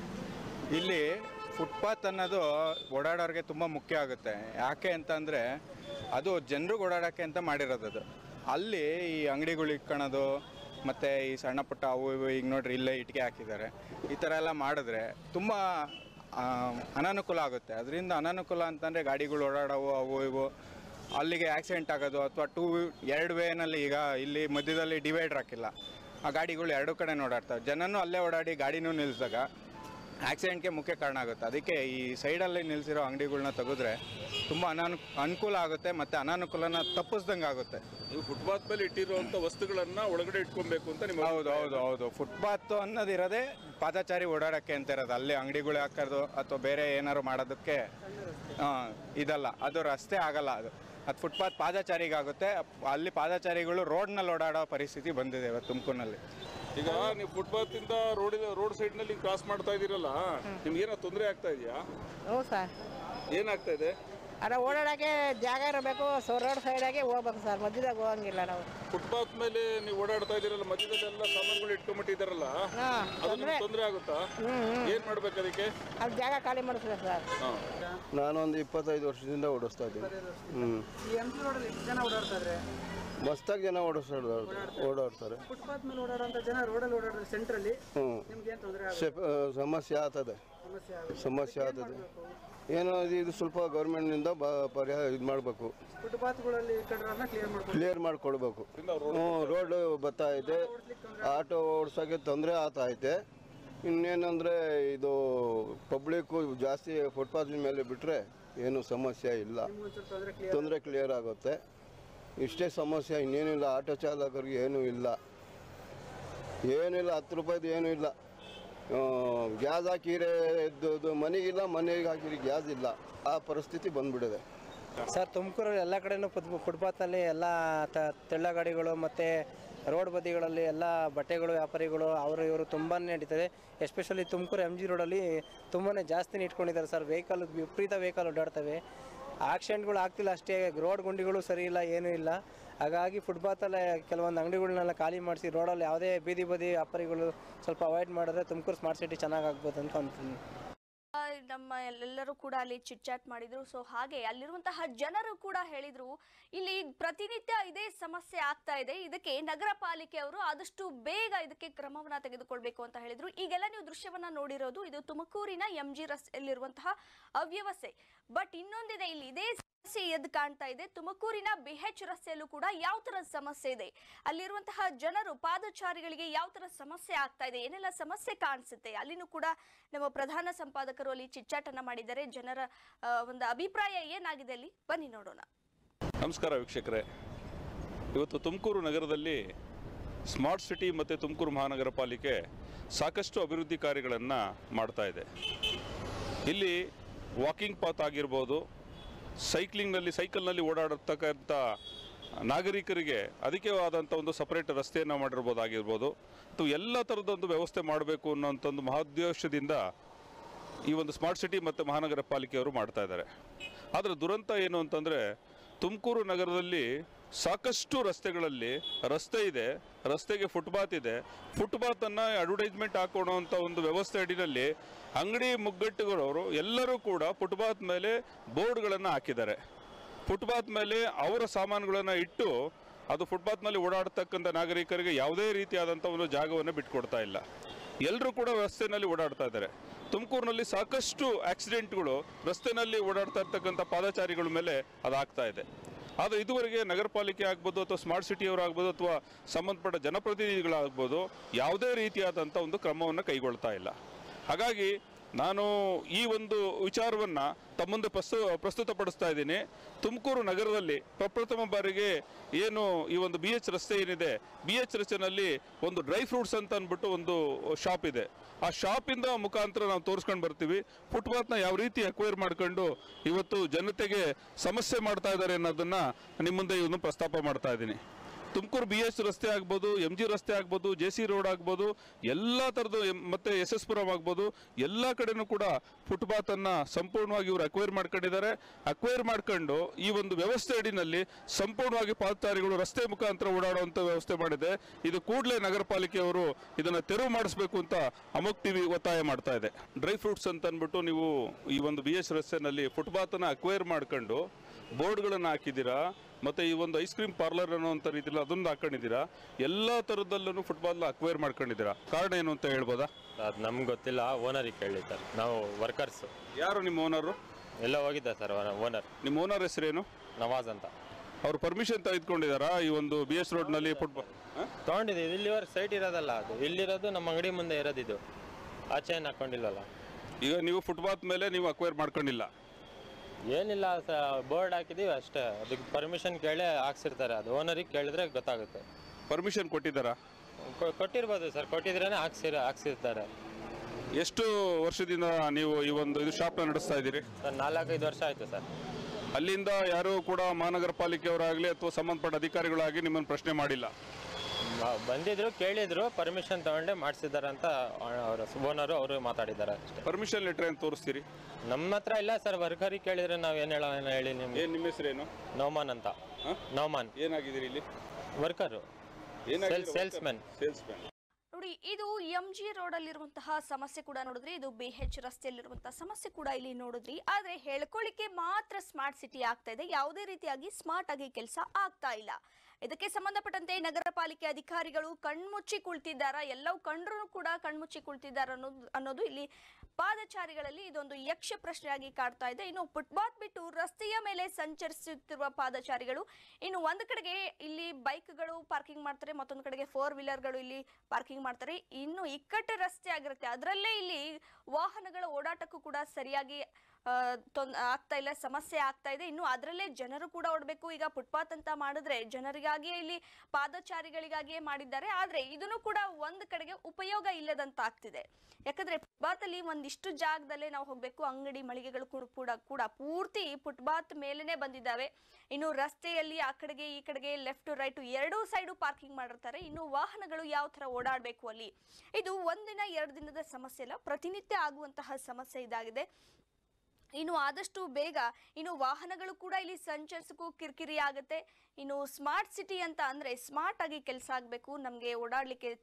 ಇಲ್ಲಿ ಫುಟ್ಪಾತ್ ಅನ್ನೋದು ಓಡಾಡೋರಿಗೆ ತುಂಬ ಮುಖ್ಯ ಆಗುತ್ತೆ ಯಾಕೆ ಅಂತಂದರೆ ಅದು ಜನರಿಗೆ ಓಡಾಡೋಕ್ಕೆ ಅಂತ ಮಾಡಿರೋದು ಅದು ಅಲ್ಲಿ ಈ ಅಂಗಡಿಗಳು ಇಟ್ಕೊಳೋದು ಮತ್ತು ಈ ಸಣ್ಣ ಪುಟ್ಟ ಅವು ಇವು ಈಗ ನೋಡ್ರಿ ಇಲ್ಲೇ ಇಟ್ಟಿಗೆ ಹಾಕಿದ್ದಾರೆ ಈ ಥರ ಎಲ್ಲ ಮಾಡಿದ್ರೆ ತುಂಬ ಆ, ಅನಾನುಕೂಲ ಆಗುತ್ತೆ ಅದರಿಂದ ಅನಾನುಕೂಲ ಅಂತಂದರೆ ಗಾಡಿಗಳು ಓಡಾಡವು ಅವು ಇವು ಅಲ್ಲಿಗೆ ಆಕ್ಸಿಡೆಂಟ್ ಆಗೋದು ಅಥವಾ ಟೂ ಎರಡು ವೇನಲ್ಲಿ ಈಗ ಇಲ್ಲಿ ಮಧ್ಯದಲ್ಲಿ ಡಿವೈಡರ್ ಹಾಕಿಲ್ಲ ಆ ಗಾಡಿಗಳು ಎರಡು ಕಡೆ ಓಡಾಡ್ತವೆ ಜನನೂ ಅಲ್ಲೇ ಓಡಾಡಿ ಗಾಡಿನೂ ನಿಲ್ಲಿಸಿದಾಗ ಆಕ್ಸಿಡೆಂಟ್ಗೆ ಮುಖ್ಯ ಕಾರಣ ಆಗುತ್ತೆ ಅದಕ್ಕೆ ಈ ಸೈಡಲ್ಲಿ ನಿಲ್ಲಿಸಿರೋ ಅಂಗಡಿಗಳ್ನ ತೆಗೆದ್ರೆ ತುಂಬ ಅನಾನು ಅನುಕೂಲ ಆಗುತ್ತೆ ಮತ್ತು ಅನಾನುಕೂಲನ ತಪ್ಪಿಸ್ದಂಗೆ ಆಗುತ್ತೆ ನೀವು ಫುಟ್ಪಾತ್ ಮೇಲೆ ಇಟ್ಟಿರುವಂತ ವಸ್ತುಗಳನ್ನ ಒಳಗಡೆ ಇಟ್ಕೊಬೇಕು ಅಂತ ನಿಮ್ಮ ಹೌದು ಹೌದು ಹೌದು ಫುಟ್ಪಾತ್ ಅನ್ನೋದಿರೋದೇ ಪಾದಚಾರಿ ಓಡಾಡೋಕ್ಕೆ ಅಂತ ಇರೋದು ಅಲ್ಲಿ ಅಂಗಡಿಗಳು ಹಾಕೋದು ಅಥವಾ ಬೇರೆ ಏನಾದ್ರು ಮಾಡೋದಕ್ಕೆ ಆ, ಇದಲ್ಲ ಅದು ರಸ್ತೆ ಆಗಲ್ಲ ಅದು ಅದು ಫುಟ್ಪಾತ್ ಪಾದಚಾರಿಗಾಗುತ್ತೆ ಅಲ್ಲಿ ಪಾದಚಾರಿಗಳು ರೋಡ್ನಲ್ಲಿ ಓಡಾಡೋ ಪರಿಸ್ಥಿತಿ ಬಂದಿದೆ ಇವತ್ತು ತುಮಕೂರಿನಲ್ಲಿ ಈಗ ನೀವು ಫುಟ್ಪಾತ್ ಇಂದ ರೋಡ್ ರೋಡ್ ಸೈಡ್ ನಲ್ಲಿ ಕ್ರಾಸ್ ಮಾಡ್ತಾ ಇದೀರಲ್ಲ ನಿಮ್ಗೆ ಏನೋ ತೊಂದರೆ ಆಗ್ತಾ ಇದೆಯಾ ಹ್ಞೂ ಸರ್ ಏನಾಗ್ತಾ ಇದೆ ಅಲ್ಲ ಓಡಾಡೋಕ್ಕೆ ಜಾಗ ಇರಬೇಕು ಸೊ ರೋಡ್ ಸೈಡಾಗೆ ಹೋಗ್ಬೇಕು ಸರ್ ಮಧ್ಯದಾಗ ಹೋಗಂಗಿಲ್ಲ ನಾವು ಫುಟ್ಪಾತ್ ಮೇಲೆ ನೀವು ಓಡಾಡ್ತಾ ಇದೀರಲ್ಲ ಮಧ್ಯದಲ್ಲಿ ಎಲ್ಲ ಸಾಮಾನುಗಳು ಇಟ್ಕೊಂಡ್ಬಿಟ್ಟಿದಾರಲ್ಲ ಹಾಂ ಅದು ನಿಮ್ಗೆ ತೊಂದರೆ ಆಗುತ್ತಾ ಹ್ಞೂ ಏನ್ ಮಾಡ್ಬೇಕು ಅದಕ್ಕೆ ಅಲ್ಲಿ ಜಾಗ ಖಾಲಿ ಮಾಡಿಸ್ಬೇಕು ಸರ್ ಹಾ. ನಾನೊಂದು ಇಪ್ಪತ್ತೈದು ವರ್ಷದಿಂದ ಓಡಿಸ್ತಾ ಇದ್ದೀನಿ ಹ್ಞೂ ಎಂ ಜಿ ರೋಡಲ್ಲಿ ಎಷ್ಟು ಜನ ಓಡಾಡ್ತಾ ಇದ್ರೆ ಮಸ್ತಾಗಿ ಜನ ಓಡಿಸ್ತಾ ಓಡಾಡ್ತಾರೆ ಫುಟ್ಪಾತ್ ಮೇಲೆ ಓಡಾಡೋಂಥ ಜನ ರೋಡಲ್ಲಿ ಓಡಾಡೋ ಸೆಂಟ್ರಲ್ಲಿ ಹ್ಞೂ ನಿಮ್ಗೆ ಏನು ತೊಂದರೆ ಆಗುತ್ತೆ ಸೆಪ್- ಆ, ಸಮಸ್ಯೆ ಆಗ್ತದೆ ಸಮಸ್ಯೆ ಆಗುತ್ತೆ ಸಮಸ್ಯೆ ಆಗ್ತದೆ ಏನೋ ಇದು ಇದು ಸ್ವಲ್ಪ ಗೌರ್ಮೆಂಟ್ನಿಂದ ಬ ಪರಿಹಾರ ಇದು ಮಾಡಬೇಕು ಫುಟ್ಪಾತ್ಗಳಲ್ಲಿ ಕಡ್ರನ್ನ ಕ್ಲಿಯರ್ ಮಾಡ್ಕೊಂಡು ಕ್ಲಿಯರ್ ಮಾಡಿಕೊಡ್ಬೇಕು ಹ್ಞೂ ರೋಡ್ ಬರ್ತಾ ಐತೆ ಆಟೋ ಓಡ್ಸೋಕ್ಕೆ ತೊಂದರೆ ಆಗ್ತಾ ಐತೆ ಇನ್ನೇನಂದರೆ ಇದು ಪಬ್ಲಿಕ್ಕು ಜಾಸ್ತಿ ಫುಟ್ಪಾತ್ ಮೇಲೆ ಬಿಟ್ಟರೆ ಏನು ಸಮಸ್ಯೆ ಇಲ್ಲ ಒಂಚೂರು ತೊಂದರೆ ಕ್ಲಿಯರ್ ತೊಂದರೆ ಕ್ಲಿಯರ್ ಆಗುತ್ತೆ ಇಷ್ಟೇ ಸಮಸ್ಯೆ ಇನ್ನೇನಿಲ್ಲ ಆಟೋ ಚಾಲಕರಿಗೆ ಏನೂ ಇಲ್ಲ ಏನಿಲ್ಲ ಹತ್ತು ರೂಪಾಯಿದು ಏನೂ ಇಲ್ಲ ಗ್ಯಾಸ್ ಹಾಕಿರೆ ಇದು ಮನೆಗಿಲ್ಲ ಮನೆಗೆ ಹಾಕಿರಿ ಗ್ಯಾಸ್ ಇಲ್ಲ ಆ ಪರಿಸ್ಥಿತಿ ಬಂದ್ಬಿಟ್ಟಿದೆ ಸರ್ ತುಮಕೂರಲ್ಲಿ ಎಲ್ಲ ಕಡೆನೂ ಫುಟ್ ಫುಟ್ಪಾತಲ್ಲಿ ಎಲ್ಲ ತ- ತೆಳ್ಳ ಗಾಡಿಗಳು ಮತ್ತು ರೋಡ್ ಬದಿಗಳಲ್ಲಿ ಎಲ್ಲ ಬಟ್ಟೆಗಳು ವ್ಯಾಪಾರಿಗಳು ಅವರು ಇವರು ತುಂಬಾ ನಡೀತದೆ ಎಸ್ಪೆಷಲಿ ತುಮಕೂರು ಎಮ್ ಜಿ ರೋಡಲ್ಲಿ ತುಂಬಾ ಜಾಸ್ತಿ ಇಟ್ಕೊಂಡಿದ್ದಾರೆ ಸರ್ ವೆಹಿಕಲ್ ವಿಪರೀತ ವೆಹಿಕಲ್ ಓಡಾಡ್ತವೆ ಆಕ್ಸಿಡೆಂಟ್ಗಳು ಆಗ್ತಿಲ್ಲ ಅಷ್ಟೇ ರೋಡ್ ಗುಂಡಿಗಳು ಸರಿ ಇಲ್ಲ ಏನೂ ಇಲ್ಲ ಹಾಗಾಗಿ ಫುಟ್ಪಾತಲ್ಲೇ ಕೆಲವೊಂದು ಅಂಗಡಿಗಳನ್ನೆಲ್ಲ ಖಾಲಿ ಮಾಡಿಸಿ ರೋಡಲ್ಲಿ ಯಾವುದೇ ಬೀದಿ ಬದಿ ವ್ಯಾಪಾರಿಗಳು ಸ್ವಲ್ಪ ಅವಾಯ್ಡ್ ಮಾಡಿದ್ರೆ ತುಮಕೂರು ಸ್ಮಾರ್ಟ್ ಸಿಟಿ ಚೆನ್ನಾಗಿ ಆಗ್ಬೋದು ಅಂತ ಅಂತೀನಿ ಆ, ನಮ್ಮ ಎಲ್ಲರೂ ಕೂಡ ಅಲ್ಲಿ ಚಿಟ್ಚಾಟ್ ಮಾಡಿದ್ರು ಸೊ ಹಾಗೆ ಅಲ್ಲಿರುವಂತಹ ಜನರು ಕೂಡ ಹೇಳಿದ್ರು ಇಲ್ಲಿ ಪ್ರತಿನಿತ್ಯ ಇದೇ ಸಮಸ್ಯೆ ಆಗ್ತಾ ಇದೆ ಇದಕ್ಕೆ ನಗರ ಪಾಲಿಕೆಯವರು ಆದಷ್ಟು ಬೇಗ ಇದಕ್ಕೆ ಕ್ರಮವನ್ನ ತೆಗೆದುಕೊಳ್ಬೇಕು ಅಂತ ಹೇಳಿದ್ರು ಈಗೆಲ್ಲ ನೀವು ದೃಶ್ಯವನ್ನ ನೋಡಿರೋದು ಇದು ತುಮಕೂರಿನ ಎಂ ಜಿ ರಸ್ತೆಯಲ್ಲಿರುವಂತಹ ಅವ್ಯವಸ್ಥೆ ಬಟ್ ಇನ್ನೊಂದಿದೆ ಇಲ್ಲಿ ಇದೇ ಸಮಸ್ಯೆ ಎದ್ದು ಕಾಣ್ತಾ ಇದೆ ತುಮಕೂರಿನ ಬಿಎಚ್ ರಸ್ತೆಯಲ್ಲೂ ಕೂಡ ಯಾವ ತರ ಸಮಸ್ಯೆ ಇದೆ ಅಲ್ಲಿರುವಂತಹ ಜನರು ಪಾದಚಾರಿಗಳಿಗೆ ಯಾವ ತರ ಸಮಸ್ಯೆ ಆಗ್ತಾ ಇದೆ ಏನೆಲ್ಲ ಸಮಸ್ಯೆ ಕಾಣಿಸುತ್ತೆ ಅಲ್ಲಿನೂ ಕೂಡ ನಮ್ಮ ಪ್ರಧಾನ ಸಂಪಾದಕರು ಅಲ್ಲಿ ಚಿಚ್ಚಾಟನ ಮಾಡಿದ್ದಾರೆ ಜನರ ಆ, ಒಂದು ಅಭಿಪ್ರಾಯ ಏನಾಗಿದೆ ಅಲ್ಲಿ ಬನ್ನಿ ನೋಡೋಣ ನಮಸ್ಕಾರ ವೀಕ್ಷಕರೇ ಇವತ್ತು ತುಮಕೂರು ನಗರದಲ್ಲಿ ಸ್ಮಾರ್ಟ್ ಸಿಟಿ ಮತ್ತು ತುಮಕೂರು ಮಹಾನಗರ ಪಾಲಿಕೆ ಸಾಕಷ್ಟು ಅಭಿವೃದ್ಧಿ ಕಾರ್ಯಗಳನ್ನು ಮಾಡ್ತಾ ಇದೆ ಇಲ್ಲಿ ವಾಕಿಂಗ್ ಪಾತ್ ಆಗಿರ್ಬೋದು ಸೈಕ್ಲಿಂಗ್ನಲ್ಲಿ ಸೈಕಲ್ನಲ್ಲಿ ಓಡಾಡತಕ್ಕಂಥ ನಾಗರಿಕರಿಗೆ ಅದಕ್ಕೆ ಆದಂಥ ಒಂದು ಸಪರೇಟ್ ರಸ್ತೆಯನ್ನು ಮಾಡಿರ್ಬೋದಾಗಿರ್ಬೋದು ಅಥವಾ ಎಲ್ಲ ಥರದ ಒಂದು ವ್ಯವಸ್ಥೆ ಮಾಡಬೇಕು ಅನ್ನೋಂಥ ಒಂದು ಮಹೋದ್ದೇಶದಿಂದ ಈ ಒಂದು ಸ್ಮಾರ್ಟ್ ಸಿಟಿ ಮತ್ತು ಮಹಾನಗರ ಪಾಲಿಕೆಯವರು ಮಾಡ್ತಾ ಇದ್ದಾರೆ ಆದರೆ ದುರಂತ ಏನು ಅಂತಂದರೆ ತುಮಕೂರು ನಗರದಲ್ಲಿ ಸಾಕಷ್ಟು ರಸ್ತೆಗಳಲ್ಲಿ ರಸ್ತೆ ಇದೆ ರಸ್ತೆಗೆ ಫುಟ್ಪಾತ್ ಇದೆ ಫುಟ್ಪಾತನ್ನು ಅಡ್ವರ್ಟೈಸ್ಮೆಂಟ್ ಹಾಕೋಣೋಂಥ ಒಂದು ವ್ಯವಸ್ಥೆ ಅಡಿನಲ್ಲಿ ಅಂಗಡಿ ಮುಗ್ಗಟ್ಟುಗಳವರು ಎಲ್ಲರೂ ಕೂಡ ಫುಟ್ಪಾತ್ ಮೇಲೆ ಬೋರ್ಡ್ಗಳನ್ನು ಹಾಕಿದ್ದಾರೆ ಫುಟ್ಪಾತ್ ಮೇಲೆ ಅವರ ಸಾಮಾನುಗಳನ್ನು ಇಟ್ಟು ಅದು ಫುಟ್ಪಾತ್ ಮೇಲೆ ಓಡಾಡ್ತಕ್ಕಂಥ ನಾಗರಿಕರಿಗೆ ಯಾವುದೇ ರೀತಿಯಾದಂಥ ಒಂದು ಜಾಗವನ್ನು ಬಿಟ್ಕೊಡ್ತಾ ಇಲ್ಲ ಎಲ್ಲರೂ ಕೂಡ ರಸ್ತೆನಲ್ಲಿ ಓಡಾಡ್ತಾ ಇದ್ದಾರೆ ತುಮಕೂರಿನಲ್ಲಿ ಸಾಕಷ್ಟು ಆಕ್ಸಿಡೆಂಟ್ಗಳು ರಸ್ತೆನಲ್ಲಿ ಓಡಾಡ್ತಾ ಇರ್ತಕ್ಕಂಥ ಪಾದಚಾರಿಗಳ ಮೇಲೆ ಅದಾಗ್ತಾ ಇದೆ ಆದರೆ ಇದುವರೆಗೆ ನಗರ ಪಾಲಿಕೆ ಆಗ್ಬೋದು ಅಥವಾ ಸ್ಮಾರ್ಟ್ ಸಿಟಿಯವರು ಆಗ್ಬೋದು ಅಥವಾ ಸಂಬಂಧಪಟ್ಟ ಜನಪ್ರತಿನಿಧಿಗಳಾಗ್ಬೋದು ಯಾವುದೇ ರೀತಿಯಾದಂಥ ಒಂದು ಕ್ರಮವನ್ನು ಕೈಗೊಳ್ತಾ ಇಲ್ಲ ಹಾಗಾಗಿ ನಾನು ಈ ಒಂದು ವಿಚಾರವನ್ನು ತಮ್ಮ ಮುಂದೆ ಪ್ರಸ್ತು ಪ್ರಸ್ತುತಪಡಿಸ್ತಾ ಇದ್ದೀನಿ ತುಮಕೂರು ನಗರದಲ್ಲಿ ಪ್ರಪ್ರಥಮ ಬಾರಿಗೆ ಏನು ಈ ಒಂದು ಬಿ ಎಚ್ ರಸ್ತೆ ಏನಿದೆ ಬಿ ಎಚ್ ರಸ್ತೆನಲ್ಲಿ ಒಂದು ಡ್ರೈ ಫ್ರೂಟ್ಸ್ ಅಂತ ಅಂದ್ಬಿಟ್ಟು ಒಂದು ಶಾಪ್ ಇದೆ ಆ ಶಾಪಿಂದ ಮುಖಾಂತರ ನಾವು ತೋರಿಸ್ಕೊಂಡು ಬರ್ತೀವಿ ಫುಟ್ಪಾತ್ನ ಯಾವ ರೀತಿ ಅಕ್ವೈರ್ ಮಾಡ್ಕೊಂಡು ಇವತ್ತು ಜನತೆಗೆ ಸಮಸ್ಯೆ ಮಾಡ್ತಾ ಇದ್ದಾರೆ ಅನ್ನೋದನ್ನ ನಿಮ್ಮ ಮುಂದೆ ಇವನು ಪ್ರಸ್ತಾಪ ಮಾಡ್ತಾ ಇದ್ದೀನಿ ತುಮಕೂರು ಬಿ ಎಸ್ ರಸ್ತೆ ಆಗ್ಬೋದು ಎಂ ಜಿ ರಸ್ತೆ ಆಗ್ಬೋದು ಜೆ ಸಿ ರೋಡ್ ಆಗ್ಬೋದು ಎಲ್ಲ ಥರದ್ದು ಎಂ- ಮತ್ತೆ ಎಸ್ ಎಸ್ ಪುರಂ ಆಗ್ಬೋದು ಎಲ್ಲ ಕಡೆನೂ ಕೂಡ ಫುಟ್ಪಾತನ್ನು ಸಂಪೂರ್ಣವಾಗಿ ಇವರು ಅಕ್ವೈರ್ ಮಾಡ್ಕೊಂಡಿದ್ದಾರೆ ಅಕ್ವೈರ್ ಮಾಡ್ಕೊಂಡು ಈ ಒಂದು ವ್ಯವಸ್ಥೆ ಅಡಿನಲ್ಲಿ ಸಂಪೂರ್ಣವಾಗಿ ಪಾದಚಾರಿಗಳು ರಸ್ತೆ ಮುಖಾಂತರ ಓಡಾಡುವಂಥ ವ್ಯವಸ್ಥೆ ಮಾಡಿದೆ ಇದು ಕೂಡಲೇ ನಗರ ಪಾಲಿಕೆಯವರು ಇದನ್ನು ತೆರವು ಮಾಡಿಸ್ಬೇಕು ಅಂತ ಅಮೋಕ್ ಟಿವಿ ಒತ್ತಾಯ ಮಾಡ್ತಾ ಇದೆ ಡ್ರೈ ಫ್ರೂಟ್ಸ್ ಅಂತ ಅಂದ್ಬಿಟ್ಟು ನೀವು ಈ ಒಂದು ಬಿ ಎಸ್ ರಸ್ತೆನಲ್ಲಿ ಫುಟ್ಪಾತನ್ನು ಅಕ್ವೈರ್ ಮಾಡ್ಕೊಂಡು ಬೋರ್ಡ್ಗಳನ್ನು ಹಾಕಿದ್ದೀರಾ ಮತ್ತೆ ಈ ಒಂದು ಐಸ್ ಕ್ರೀಮ್ ಪಾರ್ಲರ್ ಅನ್ನೋಂಥ ರೀತಿಯಲ್ಲಿ ಅದನ್ನು ಹಾಕೊಂಡಿದ್ದೀರಾ ಎಲ್ಲ ಥರದಲ್ಲೂ ಫುಟ್ಬಾಲ್ ಅಕ್ವೈರ್ ಮಾಡ್ಕೊಂಡಿದ್ದೀರಾ ಕಾರಣ ಏನು ಅಂತ ಹೇಳ್ಬೋದಾ ಅದು ನಮ್ಗೆ ಗೊತ್ತಿಲ್ಲ ಓನರಿಗೆ ಕೇಳಿ ಸರ್ ನಾವು ವರ್ಕರ್ಸ್ ಯಾರು ನಿಮ್ಮ ಓನರು ಎಲ್ಲ ಹೋಗಿದ್ದೆ ಸರ್ ಓನರ್ ನಿಮ್ಮ ಓನರ್ ಹೆಸರೇನು ನವಾಜ್ ಅಂತ ಅವ್ರು ಪರ್ಮಿಷನ್ ತೆಗೆದುಕೊಂಡಿದ್ದಾರಾ ಈ ಒಂದು ಬಿ ಎಸ್ ರೋಡ್ನಲ್ಲಿ ಫುಟ್ಬಾಲ್ ತೊಗೊಂಡಿದ್ದೀವಿ ಇಲ್ಲಿವರೆಗೆ ಸೈಟ್ ಇರೋದಲ್ಲ ಅದು ಇಲ್ಲಿರೋದು ನಮ್ಮ ಅಂಗಡಿ ಮುಂದೆ ಇರೋದಿದು ಆಚೆ ಏನು ಹಾಕೊಂಡಿಲ್ವಲ್ಲ ಈಗ ನೀವು ಫುಟ್ಪಾತ್ ಮೇಲೆ ನೀವು ಅಕ್ವೈರ್ ಮಾಡ್ಕೊಂಡಿಲ್ಲ ಏನಿಲ್ಲ ಸರ್ ಬೋರ್ಡ್ ಹಾಕಿದ್ದೀವಿ ಅಷ್ಟೇ ಅದಕ್ಕೆ ಪರ್ಮಿಷನ್ ಕೇಳಿ ಹಾಕ್ಸಿರ್ತಾರೆ ಅದು ಓನರಿಗೆ ಕೇಳಿದ್ರೆ ಗೊತ್ತಾಗುತ್ತೆ ಪರ್ಮಿಷನ್ ಕೊಟ್ಟಿದ್ದಾರಾ ಕೊ- ಕೊಟ್ಟಿರ್ಬೋದು ಸರ್ ಕೊಟ್ಟಿದ್ರೇ ಹಾಕ್ಸಿರ ಹಾಕ್ಸಿರ್ತಾರೆ ಎಷ್ಟು ವರ್ಷದಿಂದ ನೀವು ಈ ಒಂದು ಇದು ಶಾಪ್ನ ನಡೆಸ್ತಾ ಇದ್ದೀರಿ ಸರ್ ನಾಲ್ಕೈದು ವರ್ಷ ಆಯಿತು ಸರ್ ಅಲ್ಲಿಂದ ಯಾರೂ ಕೂಡ ಮಹಾನಗರ ಪಾಲಿಕೆಯವರಾಗಲಿ ಅಥವಾ ಸಂಬಂಧಪಟ್ಟ ಅಧಿಕಾರಿಗಳಾಗಿ ನಿಮ್ಮನ್ನು ಪ್ರಶ್ನೆ ಮಾಡಿಲ್ಲ ಬ- ಬಂದಿದ್ರು ಕೇಳಿದ್ರು ಪರ್ಮಿಷನ್ ತಗೊಂಡೆ ಮಾಡಿಸಿದ್ದಾರೆ ಅಂತ ಅವರು ಓನರು ಅವರು ಮಾತಾಡಿದ್ದಾರೆ ಅಷ್ಟೇ ಪರ್ಮಿಷನ್ ಲೆಟರ್ ಏನು ತೋರಿಸ್ತೀರಿ ನಮ್ಮ ಹತ್ರ ಇಲ್ಲ ಸರ್ ವರ್ಕರಿಗೆ ಕೇಳಿದ್ರೆ ನಾವು ಏನು ಹೇಳೋ ಏನೋ ಹೇಳಿ ನಿಮ್ಗೆ ಏನು ನಿಮ್ಮ ಹೆಸರೇನು ನೌಮಾನ್ ಅಂತ ಹ? ನೌಮಾನ್ ಏನಾಗಿದ್ದೀರಿ ಇಲ್ಲಿ ವರ್ಕರು ಸೇಲ್ಸ್ ಸೇಲ್ಸ್ಮನ್ ಸೇಲ್ಸ್ಮನ್ ನೋಡಿ ಇದು ಎಂ ಜಿ ರೋಡ್ ಅಲ್ಲಿರುವಂತಹ ಸಮಸ್ಯೆ ಕೂಡ ನೋಡಿದ್ರಿ ಇದು ಬಿ ಎಚ್ ರಸ್ತೆಯಲ್ಲಿರುವಂತಹ ಸಮಸ್ಯೆ ಕೂಡ ಇಲ್ಲಿ ನೋಡಿದ್ರಿ ಆದ್ರೆ ಹೇಳ್ಕೊಳ್ಳಿಕ್ಕೆ ಮಾತ್ರ ಸ್ಮಾರ್ಟ್ ಸಿಟಿ ಆಗ್ತಾ ಇದೆ ಯಾವುದೇ ರೀತಿಯಾಗಿ ಸ್ಮಾರ್ಟ್ ಆಗಿ ಕೆಲಸ ಆಗ್ತಾ ಇಲ್ಲ ಇದಕ್ಕೆ ಸಂಬಂಧಪಟ್ಟಂತೆ ನಗರ ಪಾಲಿಕೆ ಅಧಿಕಾರಿಗಳು ಕಣ್ಮುಚ್ಚಿ ಕುಳಿತಿದ್ದಾರ ಎಲ್ಲವೂ ಕಂಡ್ರು ಕೂಡ ಕಣ್ಮುಚ್ಚಿ ಕುಳಿತಿದ್ದಾರೆ ಅನ್ನೋದು ಅನ್ನೋದು ಇಲ್ಲಿ ಪಾದಚಾರಿಗಳಲ್ಲಿ ಇದೊಂದು ಯಕ್ಷ ಪ್ರಶ್ನೆಯಾಗಿ ಕಾಡ್ತಾ ಇದೆ ಇನ್ನು ಫುಟ್ಪಾತ್ ಬಿಟ್ಟು ರಸ್ತೆಯ ಮೇಲೆ ಸಂಚರಿಸುತ್ತಿರುವ ಪಾದಚಾರಿಗಳು ಇನ್ನು ಒಂದು ಕಡೆಗೆ ಇಲ್ಲಿ ಬೈಕ್ಗಳು ಪಾರ್ಕಿಂಗ್ ಮಾಡ್ತಾರೆ ಮತ್ತೊಂದು ಕಡೆಗೆ ಫೋರ್ ವೀಲರ್ಗಳು ಇಲ್ಲಿ ಪಾರ್ಕಿಂಗ್ ಮಾಡ್ತಾರೆ ಇನ್ನು ಇಕ್ಕಟ್ಟು ರಸ್ತೆ ಆಗಿರುತ್ತೆ ಅದರಲ್ಲೇ ಇಲ್ಲಿ ವಾಹನಗಳ ಓಡಾಟಕ್ಕೂ ಕೂಡ ಸರಿಯಾಗಿ ಆ, ತೊಂದ್ ಆಗ್ತಾ ಇಲ್ಲ ಸಮಸ್ಯೆ ಆಗ್ತಾ ಇದೆ ಇನ್ನು ಅದರಲ್ಲೇ ಜನರು ಕೂಡ ಓಡಬೇಕು ಈಗ ಫುಟ್ಪಾತ್ ಅಂತ ಮಾಡಿದ್ರೆ ಜನರಿಗಾಗಿಯೇ ಇಲ್ಲಿ ಪಾದಚಾರಿಗಳಿಗಾಗಿಯೇ ಮಾಡಿದ್ದಾರೆ ಆದ್ರೆ ಇದನ್ನು ಕೂಡ ಒಂದು ಕಡೆಗೆ ಉಪಯೋಗ ಇಲ್ಲದಂತ ಆಗ್ತಿದೆ ಯಾಕಂದ್ರೆ ಫುಟ್ಪಾತ್ ಅಲ್ಲಿ ಒಂದಿಷ್ಟು ಜಾಗದಲ್ಲೇ ನಾವು ಹೋಗ್ಬೇಕು ಅಂಗಡಿ ಮಳಿಗೆಗಳು ಕೂಡ- ಕೂಡ ಕೂಡ ಪೂರ್ತಿ ಫುಟ್ಪಾತ್ ಮೇಲೇನೆ ಬಂದಿದ್ದಾವೆ ಇನ್ನು ರಸ್ತೆಯಲ್ಲಿ ಆ ಕಡೆಗೆ ಈ ಕಡೆಗೆ ಲೆಫ್ಟ್ ರೈಟ್ ಎರಡೂ ಸೈಡು ಪಾರ್ಕಿಂಗ್ ಮಾಡಿರ್ತಾರೆ ಇನ್ನು ವಾಹನಗಳು ಯಾವ ತರ ಓಡಾಡಬೇಕು ಅಲ್ಲಿ ಇದು ಒಂದಿನ ಎರಡು ದಿನದ ಸಮಸ್ಯೆ ಅಲ್ಲ ಪ್ರತಿನಿತ್ಯ ಆಗುವಂತಹ ಸಮಸ್ಯೆ ಇದಾಗಿದೆ ಇನ್ನು ಆದಷ್ಟು ಬೇಗ ಇನ್ನು ವಾಹನಗಳು ಕೂಡ ಇಲ್ಲಿ ಸಂಚರಿಸಕ್ಕೂ ಕಿರಿಕಿರಿ ಆಗುತ್ತೆ ಇನ್ನು ಸ್ಮಾರ್ಟ್ ಸಿಟಿ ಅಂತ ಅಂದ್ರೆ ಸ್ಮಾರ್ಟ್ ಆಗಿ ಕೆಲಸ ಆಗಬೇಕು ನಮಗೆ ಓಡಾಡ್ಲಿಕ್ಕೆ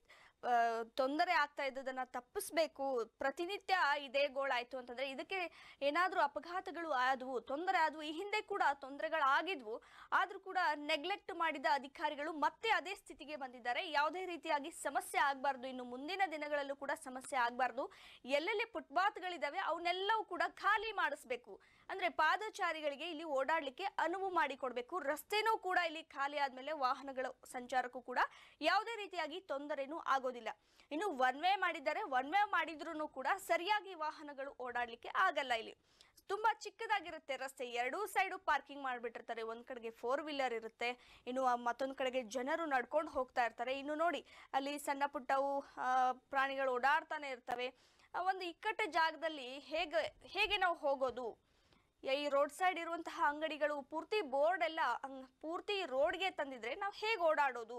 ಆ, ತೊಂದರೆ ಆಗ್ತಾ ಇದ್ದದನ್ನ ತಪ್ಪಿಸ್ಬೇಕು ಪ್ರತಿನಿತ್ಯ ಇದೇ ಗೋಳಾಯ್ತು ಅಂತಂದ್ರೆ ಇದಕ್ಕೆ ಏನಾದ್ರೂ ಅಪಘಾತಗಳು ಆದವು ತೊಂದರೆ ಆದವು ಈ ಹಿಂದೆ ಕೂಡ ತೊಂದರೆಗಳಾಗಿದ್ವು ಆದ್ರೂ ಕೂಡ ನೆಗ್ಲೆಕ್ಟ್ ಮಾಡಿದ ಅಧಿಕಾರಿಗಳು ಮತ್ತೆ ಅದೇ ಸ್ಥಿತಿಗೆ ಬಂದಿದ್ದಾರೆ ಯಾವುದೇ ರೀತಿಯಾಗಿ ಸಮಸ್ಯೆ ಆಗಬಾರ್ದು ಇನ್ನು ಮುಂದಿನ ದಿನಗಳಲ್ಲೂ ಕೂಡ ಸಮಸ್ಯೆ ಆಗಬಾರ್ದು ಎಲ್ಲೆಲ್ಲಿ ಫುಟ್ಪಾತ್ಗಳಿದಾವೆ ಅವನ್ನೆಲ್ಲವೂ ಕೂಡ ಖಾಲಿ ಮಾಡಿಸ್ಬೇಕು ಅಂದ್ರೆ ಪಾದಚಾರಿಗಳಿಗೆ ಇಲ್ಲಿ ಓಡಾಡ್ಲಿಕ್ಕೆ ಅನುವು ಮಾಡಿಕೊಡ್ಬೇಕು ರಸ್ತೆನೂ ಕೂಡ ಇಲ್ಲಿ ಖಾಲಿ ಆದ್ಮೇಲೆ ವಾಹನಗಳ ಸಂಚಾರಕ್ಕೂ ಕೂಡ ಯಾವುದೇ ರೀತಿಯಾಗಿ ತೊಂದರೆನೂ ಆಗೋದಿಲ್ಲ ಇನ್ನು ಒನ್ ವೇ ಮಾಡಿದ್ದಾರೆ ಒನ್ ವೇ ಮಾಡಿದ್ರು ಕೂಡ ಸರಿಯಾಗಿ ವಾಹನಗಳು ಓಡಾಡ್ಲಿಕ್ಕೆ ಆಗಲ್ಲ ಇಲ್ಲಿ ತುಂಬಾ ಚಿಕ್ಕದಾಗಿರುತ್ತೆ ರಸ್ತೆ ಎರಡೂ ಸೈಡು ಪಾರ್ಕಿಂಗ್ ಮಾಡಿಬಿಟ್ಟಿರ್ತಾರೆ ಒಂದ್ ಕಡೆಗೆ ಫೋರ್ ವೀಲರ್ ಇರುತ್ತೆ ಇನ್ನು ಆ ಮತ್ತೊಂದ್ ಕಡೆಗೆ ಜನರು ನಡ್ಕೊಂಡು ಹೋಗ್ತಾ ಇರ್ತಾರೆ ಇನ್ನು ನೋಡಿ ಅಲ್ಲಿ ಸಣ್ಣ ಪುಟ್ಟವು ಆ, ಪ್ರಾಣಿಗಳು ಓಡಾಡ್ತಾನೆ ಇರ್ತವೆ ಆ ಒಂದು ಇಕ್ಕಟ್ಟ ಜಾಗದಲ್ಲಿ ಹೇಗೆ ಹೇಗೆ ನಾವು ಹೋಗೋದು ಈ ರೋಡ್ ಸೈಡ್ ಇರುವಂತಹ ಅಂಗಡಿಗಳು ಪೂರ್ತಿ ಬೋರ್ಡ್ ಎಲ್ಲ ಅಂಗ್- ಪೂರ್ತಿ ರೋಡ್ಗೆ ತಂದಿದ್ರೆ ನಾವು ಹೇಗೆ ಓಡಾಡೋದು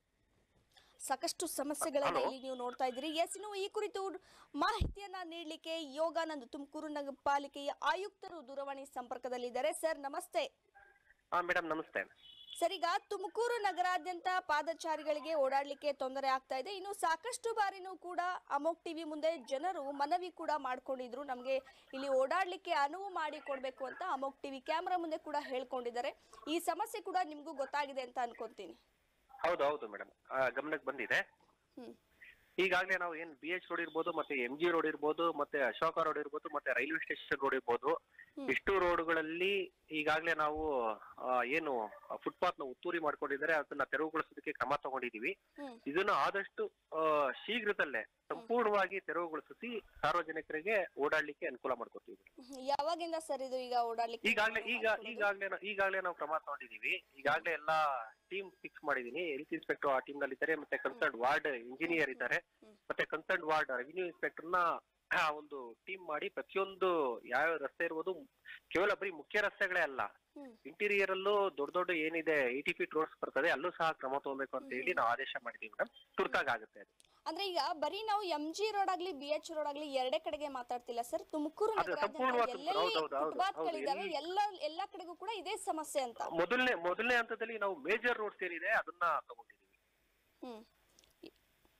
ಸಾಕಷ್ಟು ಸಮಸ್ಯೆಗಳನ್ನ ಇಲ್ಲಿ ನೀವು ನೋಡ್ತಾ ಇದ್ದೀರಿ ಎಸ್ ಇನ್ನು ಈ ಕುರಿತು ಮಾಹಿತಿಯನ್ನ ನೀಡಲಿಕ್ಕೆ ಯೋಗಾನಂದ್ ತುಮಕೂರು ನಗರ ಪಾಲಿಕೆಯ ಆಯುಕ್ತರು ದೂರವಾಣಿ ಸಂಪರ್ಕದಲ್ಲಿದ್ದಾರೆ ಸರ್ ನಮಸ್ತೆ ಹಾ ಮೇಡಮ್ ನಮಸ್ತೆ ಸರ್ ಈಗ ತುಮಕೂರು ನಗರಾದ್ಯಂತ ಪಾದಚಾರಿಗಳಿಗೆ ಓಡಾಡ್ಲಿಕ್ಕೆ ತೊಂದರೆ ಆಗ್ತಾ ಇದೆ ಇನ್ನು ಸಾಕಷ್ಟು ಬಾರಿನೂ ಕೂಡ ಅಮೋಕ್ ಟಿವಿ ಮುಂದೆ ಜನರು ಮನವಿ ಕೂಡ ಮಾಡ್ಕೊಂಡಿದ್ರು ನಮಗೆ ಇಲ್ಲಿ ಓಡಾಡ್ಲಿಕ್ಕೆ ಅನುವು ಮಾಡಿ ಕೊಡ್ಬೇಕು ಅಂತ ಅಮೋಕ್ ಟಿವಿ ಕ್ಯಾಮ್ರಾ ಮುಂದೆ ಕೂಡ ಹೇಳ್ಕೊಂಡಿದ್ದಾರೆ ಈ ಸಮಸ್ಯೆ ಕೂಡ ನಿಮ್ಗೂ ಗೊತ್ತಾಗಿದೆ ಅಂತ ಅನ್ಕೊಂತೀನಿ ಹೌದು ಹೌದು ಮೇಡಮ್ ಗಮನಕ್ಕೆ ಬಂದಿದೆ ಹ್ಮ್ ಈಗಾಗಲೇ ನಾವು ಏನ್ ಬಿ ಎಚ್ ರೋಡ್ ಇರ್ಬೋದು ಮತ್ತೆ ಎಂ ಜಿ ರೋಡ್ ಇರ್ಬೋದು ಮತ್ತೆ ಅಶೋಕ ರೋಡ್ ಇರ್ಬೋದು ಮತ್ತೆ ರೈಲ್ವೆ ಸ್ಟೇಷನ್ ರೋಡ್ ಇರ್ಬೋದು ಇಷ್ಟು ರೋಡ್ಗಳಲ್ಲಿ ಈಗಾಗಲೇ ನಾವು ಆ, ಏನು ಫುಟ್ಪಾತ್ ನ ಉತ್ತೂರಿ ಮಾಡ್ಕೊಂಡಿದ್ದಾರೆ ಅದನ್ನ ತೆರವುಗೊಳಿಸೋದಕ್ಕೆ ಕ್ರಮ ತಗೊಂಡಿದೀವಿ ಹ್ಮ್ ಇದನ್ನ ಆದಷ್ಟು ಆ, ಶೀಘ್ರದಲ್ಲೇ ಸಂಪೂರ್ಣವಾಗಿ ತೆರವುಗೊಳಿಸಿ ಸಾರ್ವಜನಿಕರಿಗೆ ಓಡಾಡ್ಲಿಕ್ಕೆ ಅನುಕೂಲ ಮಾಡ್ಕೊತೀವಿ ಹ್ಮ್. ಯಾವಾಗಿಂದ ಸರ್ ಇದು ಈಗ ಓಡಾಡ್ಲಿಕ್ಕೆ ಈಗಾಗ್ಲೇ ಈಗ ಈಗಾಗ್ಲೇ ನಾ- ಈಗಾಗ್ಲೇ ನಾವು ಕ್ರಮ ತಗೊಂಡಿದೀವಿ ಈಗಾಗ್ಲೇ ಎಲ್ಲಾ ಟೀಮ್ ಫಿಕ್ಸ್ ಮಾಡಿದೀನಿ ಹೆಲ್ತ್ ಇನ್ಸ್ಪೆಕ್ಟರ್ ಆ ಟೀಮ್ ನಲ್ಲಿ ಇದ್ದಾರೆ ಮತ್ತೆ ಕನ್ಸರ್ನ್ ವಾರ್ಡ್ ಇಂಜಿನಿಯರ್ ಇದ್ದಾರೆ ಮತ್ತೆ ಕನ್ಸರ್ನ್ ವಾರ್ಡ್ ರೆವಿನ್ಯೂ ಇನ್ಸ್ಪೆಕ್ಟರ್ ನ ಆ, ಒಂದು ಟೀಮ್ ಮಾಡಿ ಪ್ರತಿಯೊಂದು ಯಾವ ರಸ್ತೆ ಇರ್ಬೋದು ಕೇವಲ ಬರೀ ಮುಖ್ಯ ರಸ್ತೆಗಳೇ ಅಲ್ಲ ಹ್ಮ್. ಇಂಟೀರಿಯರ್ ಅಲ್ಲೂ ದೊಡ್ಡ ದೊಡ್ಡ ಏನಿದೆ ಏಟಿ ಫೀಟ್ ರೋಡ್ಸ್ ಬರ್ತದೆ ಅಲ್ಲೂ ಸಹ ಕ್ರಮ ತಗೋಬೇಕು ಅಂತ ಹೇಳಿ ನಾವು ಆದೇಶ ಮಾಡಿದೀವಿ ಮೇಡಮ್ ತುರ್ತಾಗಿ ಆಗುತ್ತೆ ಅದು ಅಂದ್ರೆ ಈಗ ಬರೀ ನಾವು ಎಂ ಜಿ ರೋಡ್ ಆಗ್ಲಿ ಬಿ ಎಚ್ ರೋಡ್ ಆಗ್ಲಿ ಎರಡೇ ಕಡೆಗೆ ಮಾತಾಡ್ತಿಲ್ಲ ಸರ್ ತುಮಕೂರು ಅದು ನಗರಾದ್ಯಂತ ಸಂಪೂರ್ಣವಾದ ಎಲ್ಲೆಲ್ಲಿ ಹೌದು, ಹೌದು, ಹೌದು, ಫುಟ್ಪಾತ್ಗಳಿದಾವೆ ಹೌದು, ಎಲ್ಲ ಎಲ್ಲಾ ಕಡೆಗೂ ಕೂಡ ಇದೇ ಸಮಸ್ಯೆ ಅಂತ ಮೊದಲನೇ ಮೊದಲನೇ ಹಂತದಲ್ಲಿ ನಾವು ಮೇಜರ್ ರೋಡ್ಸ್ ಏನಿದೆ ಅದನ್ನ ತಗೊಂಡಿದೀವಿ ಹ್ಮ್ ಇ-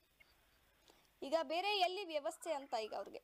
ಈಗ ಬೇರೆ ಎಲ್ಲಿ ವ್ಯವಸ್ಥೆ ಅಂತ ಈಗ ಅವ್ರಿಗೆ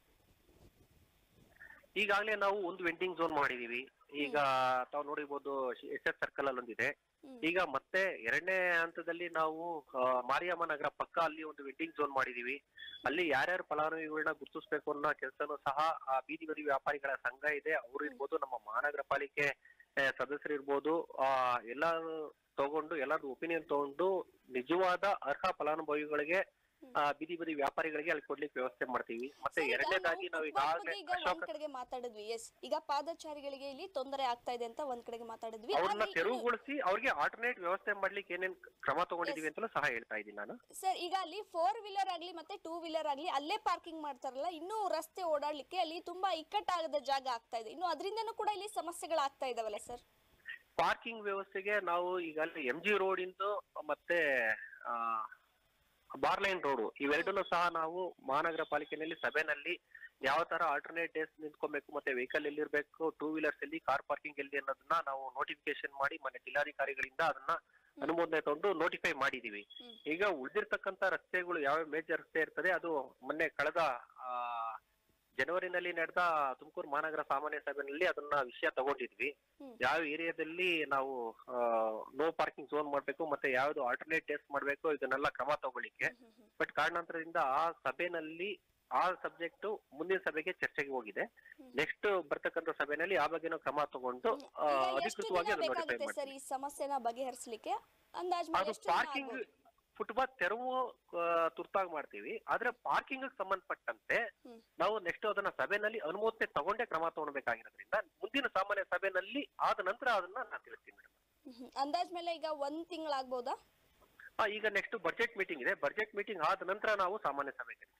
ಈಗಾಗಲೇ ನಾವು ಒಂದು ವೆಂಡಿಂಗ್ ಝೋನ್ ಮಾಡಿದೀವಿ ಈಗ ತಾವು ನೋಡಿರ್ಬೋದು ಎಸ್ ಎಸ್ ಸರ್ಕಲ್ ಅಲ್ಲಿ ಒಂದಿದೆ ಈಗ ಮತ್ತೆ ಎರಡನೇ ಹಂತದಲ್ಲಿ ನಾವು ಆ, ಮಾರಿಯಮ್ಮ ನಗರ ಪಕ್ಕ ಅಲ್ಲಿ ಒಂದು ವೆಂಡಿಂಗ್ ಝೋನ್ ಮಾಡಿದೀವಿ ಅಲ್ಲಿ ಯಾರ್ಯಾರು ಫಲಾನುಭವಿಗಳನ್ನ ಗುರುತಿಸ್ಬೇಕು ಅನ್ನೋ ಕೆಲಸನೂ ಸಹ ಆ ಬೀದಿ ಬದಿ ವ್ಯಾಪಾರಿಗಳ ಸಂಘ ಇದೆ ಅವ್ರು ಇರ್ಬೋದು ನಮ್ಮ ಮಹಾನಗರ ಪಾಲಿಕೆ ಆ, ಸದಸ್ಯರು ಇರ್ಬೋದು ಆ ಎಲ್ಲಾರು ತಗೊಂಡು ಎಲ್ಲಾರು ಒಪಿನಿಯನ್ ತಗೊಂಡು ನಿಜವಾದ ಅರ್ಹ ಫಲಾನುಭವಿಗಳಿಗೆ ಆ, ಬೀದಿ ಬದಿ ವ್ಯಾಪಾರಿಗಳಿಗೆ ಅಲ್ಲಿ ಕೊಡ್ಲಿಕ್ಕೆ ವ್ಯವಸ್ಥೆ ಮಾಡ್ತೀವಿ ಮತ್ತೆ ಸರ್, ಈಗ ಎರಡನೇದಾಗಿ ನಾವು ನಾವು ಫುಟ್ಪಾತ್ ಈಗಾಗಲೇ ಬಗ್ಗೆ ಈಗ ಒಂದ್ ಕಡೆಗೆ ಮಾತಾಡಿದ್ವಿ ಎಸ್ ಈಗ ಪಾದಚಾರಿಗಳಿಗೆ ಇಲ್ಲಿ ತೊಂದರೆ ಆಗ್ತಾ ಇದೆ ಅಂತ ಒಂದ್ ಕಡೆಗೆ ಮಾತಾಡಿದ್ವಿ ಅವ್ರನ್ನ ಆದ್ರೆ ಇನ್ನು- ತೆರವುಗೊಳಿಸಿ ಅವ್ರಿಗೆ ಆಲ್ಟರ್ನೇಟ್ ವ್ಯವಸ್ಥೆ ಮಾಡ್ಲಿಕ್ಕೆ ಏನೇನ್ ಕ್ರಮ ತಗೊಂಡಿದೀವಿ ಅಂತಲೂ ಸಹ ಹೇಳ್ತಾ ಇದ್ದೀನಿ ನಾನು ಸರ್ ಈಗ ಅಲ್ಲಿ ಫೋರ್ ವೀಲರ್ ಆಗ್ಲಿ ಮತ್ತೆ ಟೂ ವೀಲರ್ ಆಗ್ಲಿ ಅಲ್ಲೇ ಪಾರ್ಕಿಂಗ್ ಮಾಡ್ತಾರಲ್ಲ ಇನ್ನೂ ರಸ್ತೆ ಓಡಾಡ್ಲಿಕ್ಕೆ ಅಲ್ಲಿ ತುಂಬಾ ಇಕ್ಕಟ್ಟಾಗದ ಜಾಗ ಆಗ್ತಾ ಇದೆ ಇನ್ನು ಅದರಿಂದನೂ ಕೂಡ ಇಲ್ಲಿ ಸಮಸ್ಯೆಗಳಾಗ್ತಾ ಇದಾವಲ್ಲ ಸರ್ ಪಾರ್ಕಿಂಗ್ ವ್ಯವಸ್ಥೆಗೆ ನಾವು ಈಗಾಗಲೇ ಎಂ ಜಿ ರೋಡ್ ಇಂದು ಮತ್ತೆ ಆ, ಬಾರ್ಲೈನ್ ರೋಡ್ ಇವೆರಡನ್ನು ಸಹ ನಾವು ಮಹಾನಗರ ಪಾಲಿಕೆನಲ್ಲಿ ಸಭೆನಲ್ಲಿ ಯಾವ ತರ ಆಲ್ಟರ್ನೇಟ್ ಡೇಸ್ ನಿಂತ್ಕೊಬೇಕು ಮತ್ತೆ ವೆಹಿಕಲ್ ಎಲ್ಲಿರ್ಬೇಕು ಟೂ ವೀಲರ್ಸ್ ಎಲ್ಲಿ ಕಾರ್ ಪಾರ್ಕಿಂಗ್ ಎಲ್ಲಿ ಅನ್ನೋದನ್ನ ನಾವು ನೋಟಿಫಿಕೇಶನ್ ಮಾಡಿ ಮೊನ್ನೆ ಜಿಲ್ಲಾಧಿಕಾರಿಗಳಿಂದ ಅದನ್ನ ಅನುಮೋದನೆ ತಗೊಂಡು ನೋಟಿಫೈ ಮಾಡಿದೀವಿ ಈಗ ಉಳಿದಿರ್ತಕ್ಕಂತ ರಸ್ತೆಗಳು ಯಾವ ಮೇಜರ್ ರಸ್ತೆ ಇರ್ತದೆ ಅದು ಮೊನ್ನೆ ಕಳೆದ ಆ, ಜನವರಿನಲ್ಲಿ ನಡೆದ ತುಮಕೂರು ಮಹಾನಗರ ಸಾಮಾನ್ಯ ಸಭೆಯಲ್ಲಿ ಅದನ್ನ ವಿಷಯ ತಗೊಂಡಿದ್ವಿ ಯಾವ ಏರಿಯಾದಲ್ಲಿ ನಾವು ನೋ ಪಾರ್ಕಿಂಗ್ ಝೋನ್ ಮಾಡ್ಬೇಕು ಮತ್ತೆ ಯಾವ್ದು ಆಲ್ಟರ್ನೇಟ್ ಟೆಸ್ಟ್ ಮಾಡ್ಬೇಕು ಇದನ್ನೆಲ್ಲ ಕ್ರಮ ತಗೊಳ್ಳಿಕ್ಕೆ ಬಟ್ ಕಾರಣಾಂತರದಿಂದ ಆ ಸಭೆನಲ್ಲಿ ಆ ಸಬ್ಜೆಕ್ಟ್ ಮುಂದಿನ ಸಭೆಗೆ ಚರ್ಚೆಗೆ ಹೋಗಿದೆ ನೆಕ್ಸ್ಟ್ ಬರ್ತಕ್ಕಂಥ ಸಭೆನಲ್ಲಿ ಆ ಬಗ್ಗೆನೂ ಕ್ರಮ ತಗೊಂಡು ಆ, ಈಗ ಎಷ್ಟು ಅಧಿಕೃತವಾಗಿ ದಿನ ಅದನ್ನ ನೋಟಿಫೈ ಬೇಕಾಗುತ್ತೆ ಸರ್ ಮಾಡ್ತೀವಿ ಈ ಸಮಸ್ಯೆನ ಬಗೆಹರಿಸಲಿಕ್ಕೆ ಅಂದಾಜ್ ಮೇಲೆ ಅದು ಎಷ್ಟು ದಿನ ಪಾರ್ಕಿಂಗ್ ಆಗ್ಬೋದು? ಫುಟ್ಪಾತ್ ತೆರವು ಆ, ತುರ್ತಾಗಿ ಮಾಡ್ತೀವಿ ಆದ್ರೆ ಪಾರ್ಕಿಂಗ್ ಸಂಬಂಧಪಟ್ಟಂತೆ ನಾವು ನೆಕ್ಸ್ಟ್ ಅದನ್ನ ಸಭೆನಲ್ಲಿ ಅನುಮೋದನೆ ತಗೊಂಡೇ ಕ್ರಮ ತಗೊಳ್ಬೇಕಾಗಿರೋದ್ರಿಂದ ಮುಂದಿನ ಸಾಮಾನ್ಯ ಸಭೆನಲ್ಲಿ ಆದ ನಂತರ ಅದನ್ನ ನಾನು ತಿಳಿಸ್ತೀನಿ ಮೇಡಮ್ ಹ್ಮ್. ಅಂದಾಜ್ ಮೇಲೆ ಈಗ ಒಂದ್ ತಿಂಗಳಾಗ್ಬೋದಾ ಈಗ ನೆಕ್ಸ್ಟ್ ಬಜೆಟ್ ಮೀಟಿಂಗ್ ಇದೆ ಬಜೆಟ್ ಮೀಟಿಂಗ್ ಆದ ನಂತರ ನಾವು ಸಾಮಾನ್ಯ ಸಭೆ ಕರಿತೀವಿ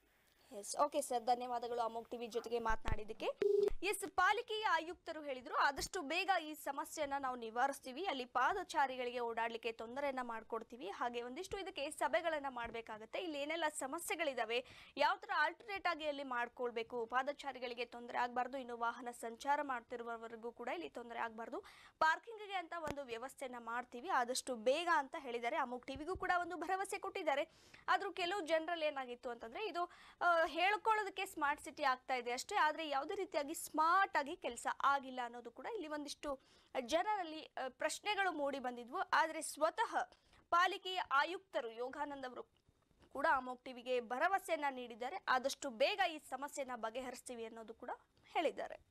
ಎಸ್ ಓಕೆ ಸರ್ ಧನ್ಯವಾದಗಳು ಅಮೋಕ್ ಟಿವಿ ಜೊತೆಗೆ ಮಾತನಾಡಿದ್ದಕ್ಕೆ ಎಸ್ ಪಾಲಿಕೆಯ ಆಯುಕ್ತರು ಹೇಳಿದ್ರು ಆದಷ್ಟು ಬೇಗ ಈ ಸಮಸ್ಯೆಯನ್ನ ನಾವು ನಿವಾರಿಸ್ತೀವಿ ಅಲ್ಲಿ ಪಾದಚಾರಿಗಳಿಗೆ ಓಡಾಡ್ಲಿಕ್ಕೆ ತೊಂದರೆಯನ್ನ ಮಾಡ್ಕೊಡ್ತೀವಿ ಹಾಗೆ ಒಂದಿಷ್ಟು ಇದಕ್ಕೆ ಸಭೆಗಳನ್ನ ಮಾಡಬೇಕಾಗತ್ತೆ ಇಲ್ಲಿ ಏನೆಲ್ಲ ಸಮಸ್ಯೆಗಳಿದಾವೆ ಯಾವ ತರ ಆಲ್ಟರ್ನೇಟ್ ಆಗಿ ಅಲ್ಲಿ ಮಾಡ್ಕೊಳ್ಬೇಕು ಪಾದಚಾರಿಗಳಿಗೆ ತೊಂದರೆ ಆಗಬಾರ್ದು ಇನ್ನು ವಾಹನ ಸಂಚಾರ ಮಾಡ್ತಿರುವವರೆಗೂ ಕೂಡ ಇಲ್ಲಿ ತೊಂದರೆ ಆಗಬಾರ್ದು ಪಾರ್ಕಿಂಗ್ಗೆ ಅಂತ ಒಂದು ವ್ಯವಸ್ಥೆಯನ್ನ ಮಾಡ್ತೀವಿ ಆದಷ್ಟು ಬೇಗ ಅಂತ ಹೇಳಿದ್ದಾರೆ ಅಮುಕ್ ಟಿವಿಗೂ ಕೂಡ ಒಂದು ಭರವಸೆ ಕೊಟ್ಟಿದ್ದಾರೆ ಆದ್ರೂ ಕೆಲವು ಜನರಲ್ಲಿ ಏನಾಗಿತ್ತು ಅಂತಂದ್ರೆ ಇದು ಆ, ಹೇಳ್ಕೊಳ್ಳೋದಕ್ಕೆ ಸ್ಮಾರ್ಟ್ ಸಿಟಿ ಆಗ್ತಾ ಇದೆ ಅಷ್ಟೇ ಆದ್ರೆ ಯಾವುದೇ ರೀತಿಯಾಗಿ ಸ್ಮಾರ್ಟ್ ಆಗಿ ಕೆಲಸ ಆಗಿಲ್ಲ ಅನ್ನೋದು ಕೂಡ ಇಲ್ಲಿ ಒಂದಿಷ್ಟು ಜನರಲ್ಲಿ ಆ, ಪ್ರಶ್ನೆಗಳು ಮೂಡಿ ಬಂದಿದ್ವು ಆದ್ರೆ ಸ್ವತಃ ಪಾಲಿಕೆಯ ಆಯುಕ್ತರು ಯೋಗಾನಂದ್ ಅವರು ಕೂಡ ಅಮೋಕ್ ಟಿವಿಗೆ ಭರವಸೆಯನ್ನ ನೀಡಿದ್ದಾರೆ ಆದಷ್ಟು ಬೇಗ ಈ ಸಮಸ್ಯೆನ ಬಗೆಹರಿಸ್ತೀವಿ ಅನ್ನೋದು ಕೂಡ ಹೇಳಿದ್ದಾರೆ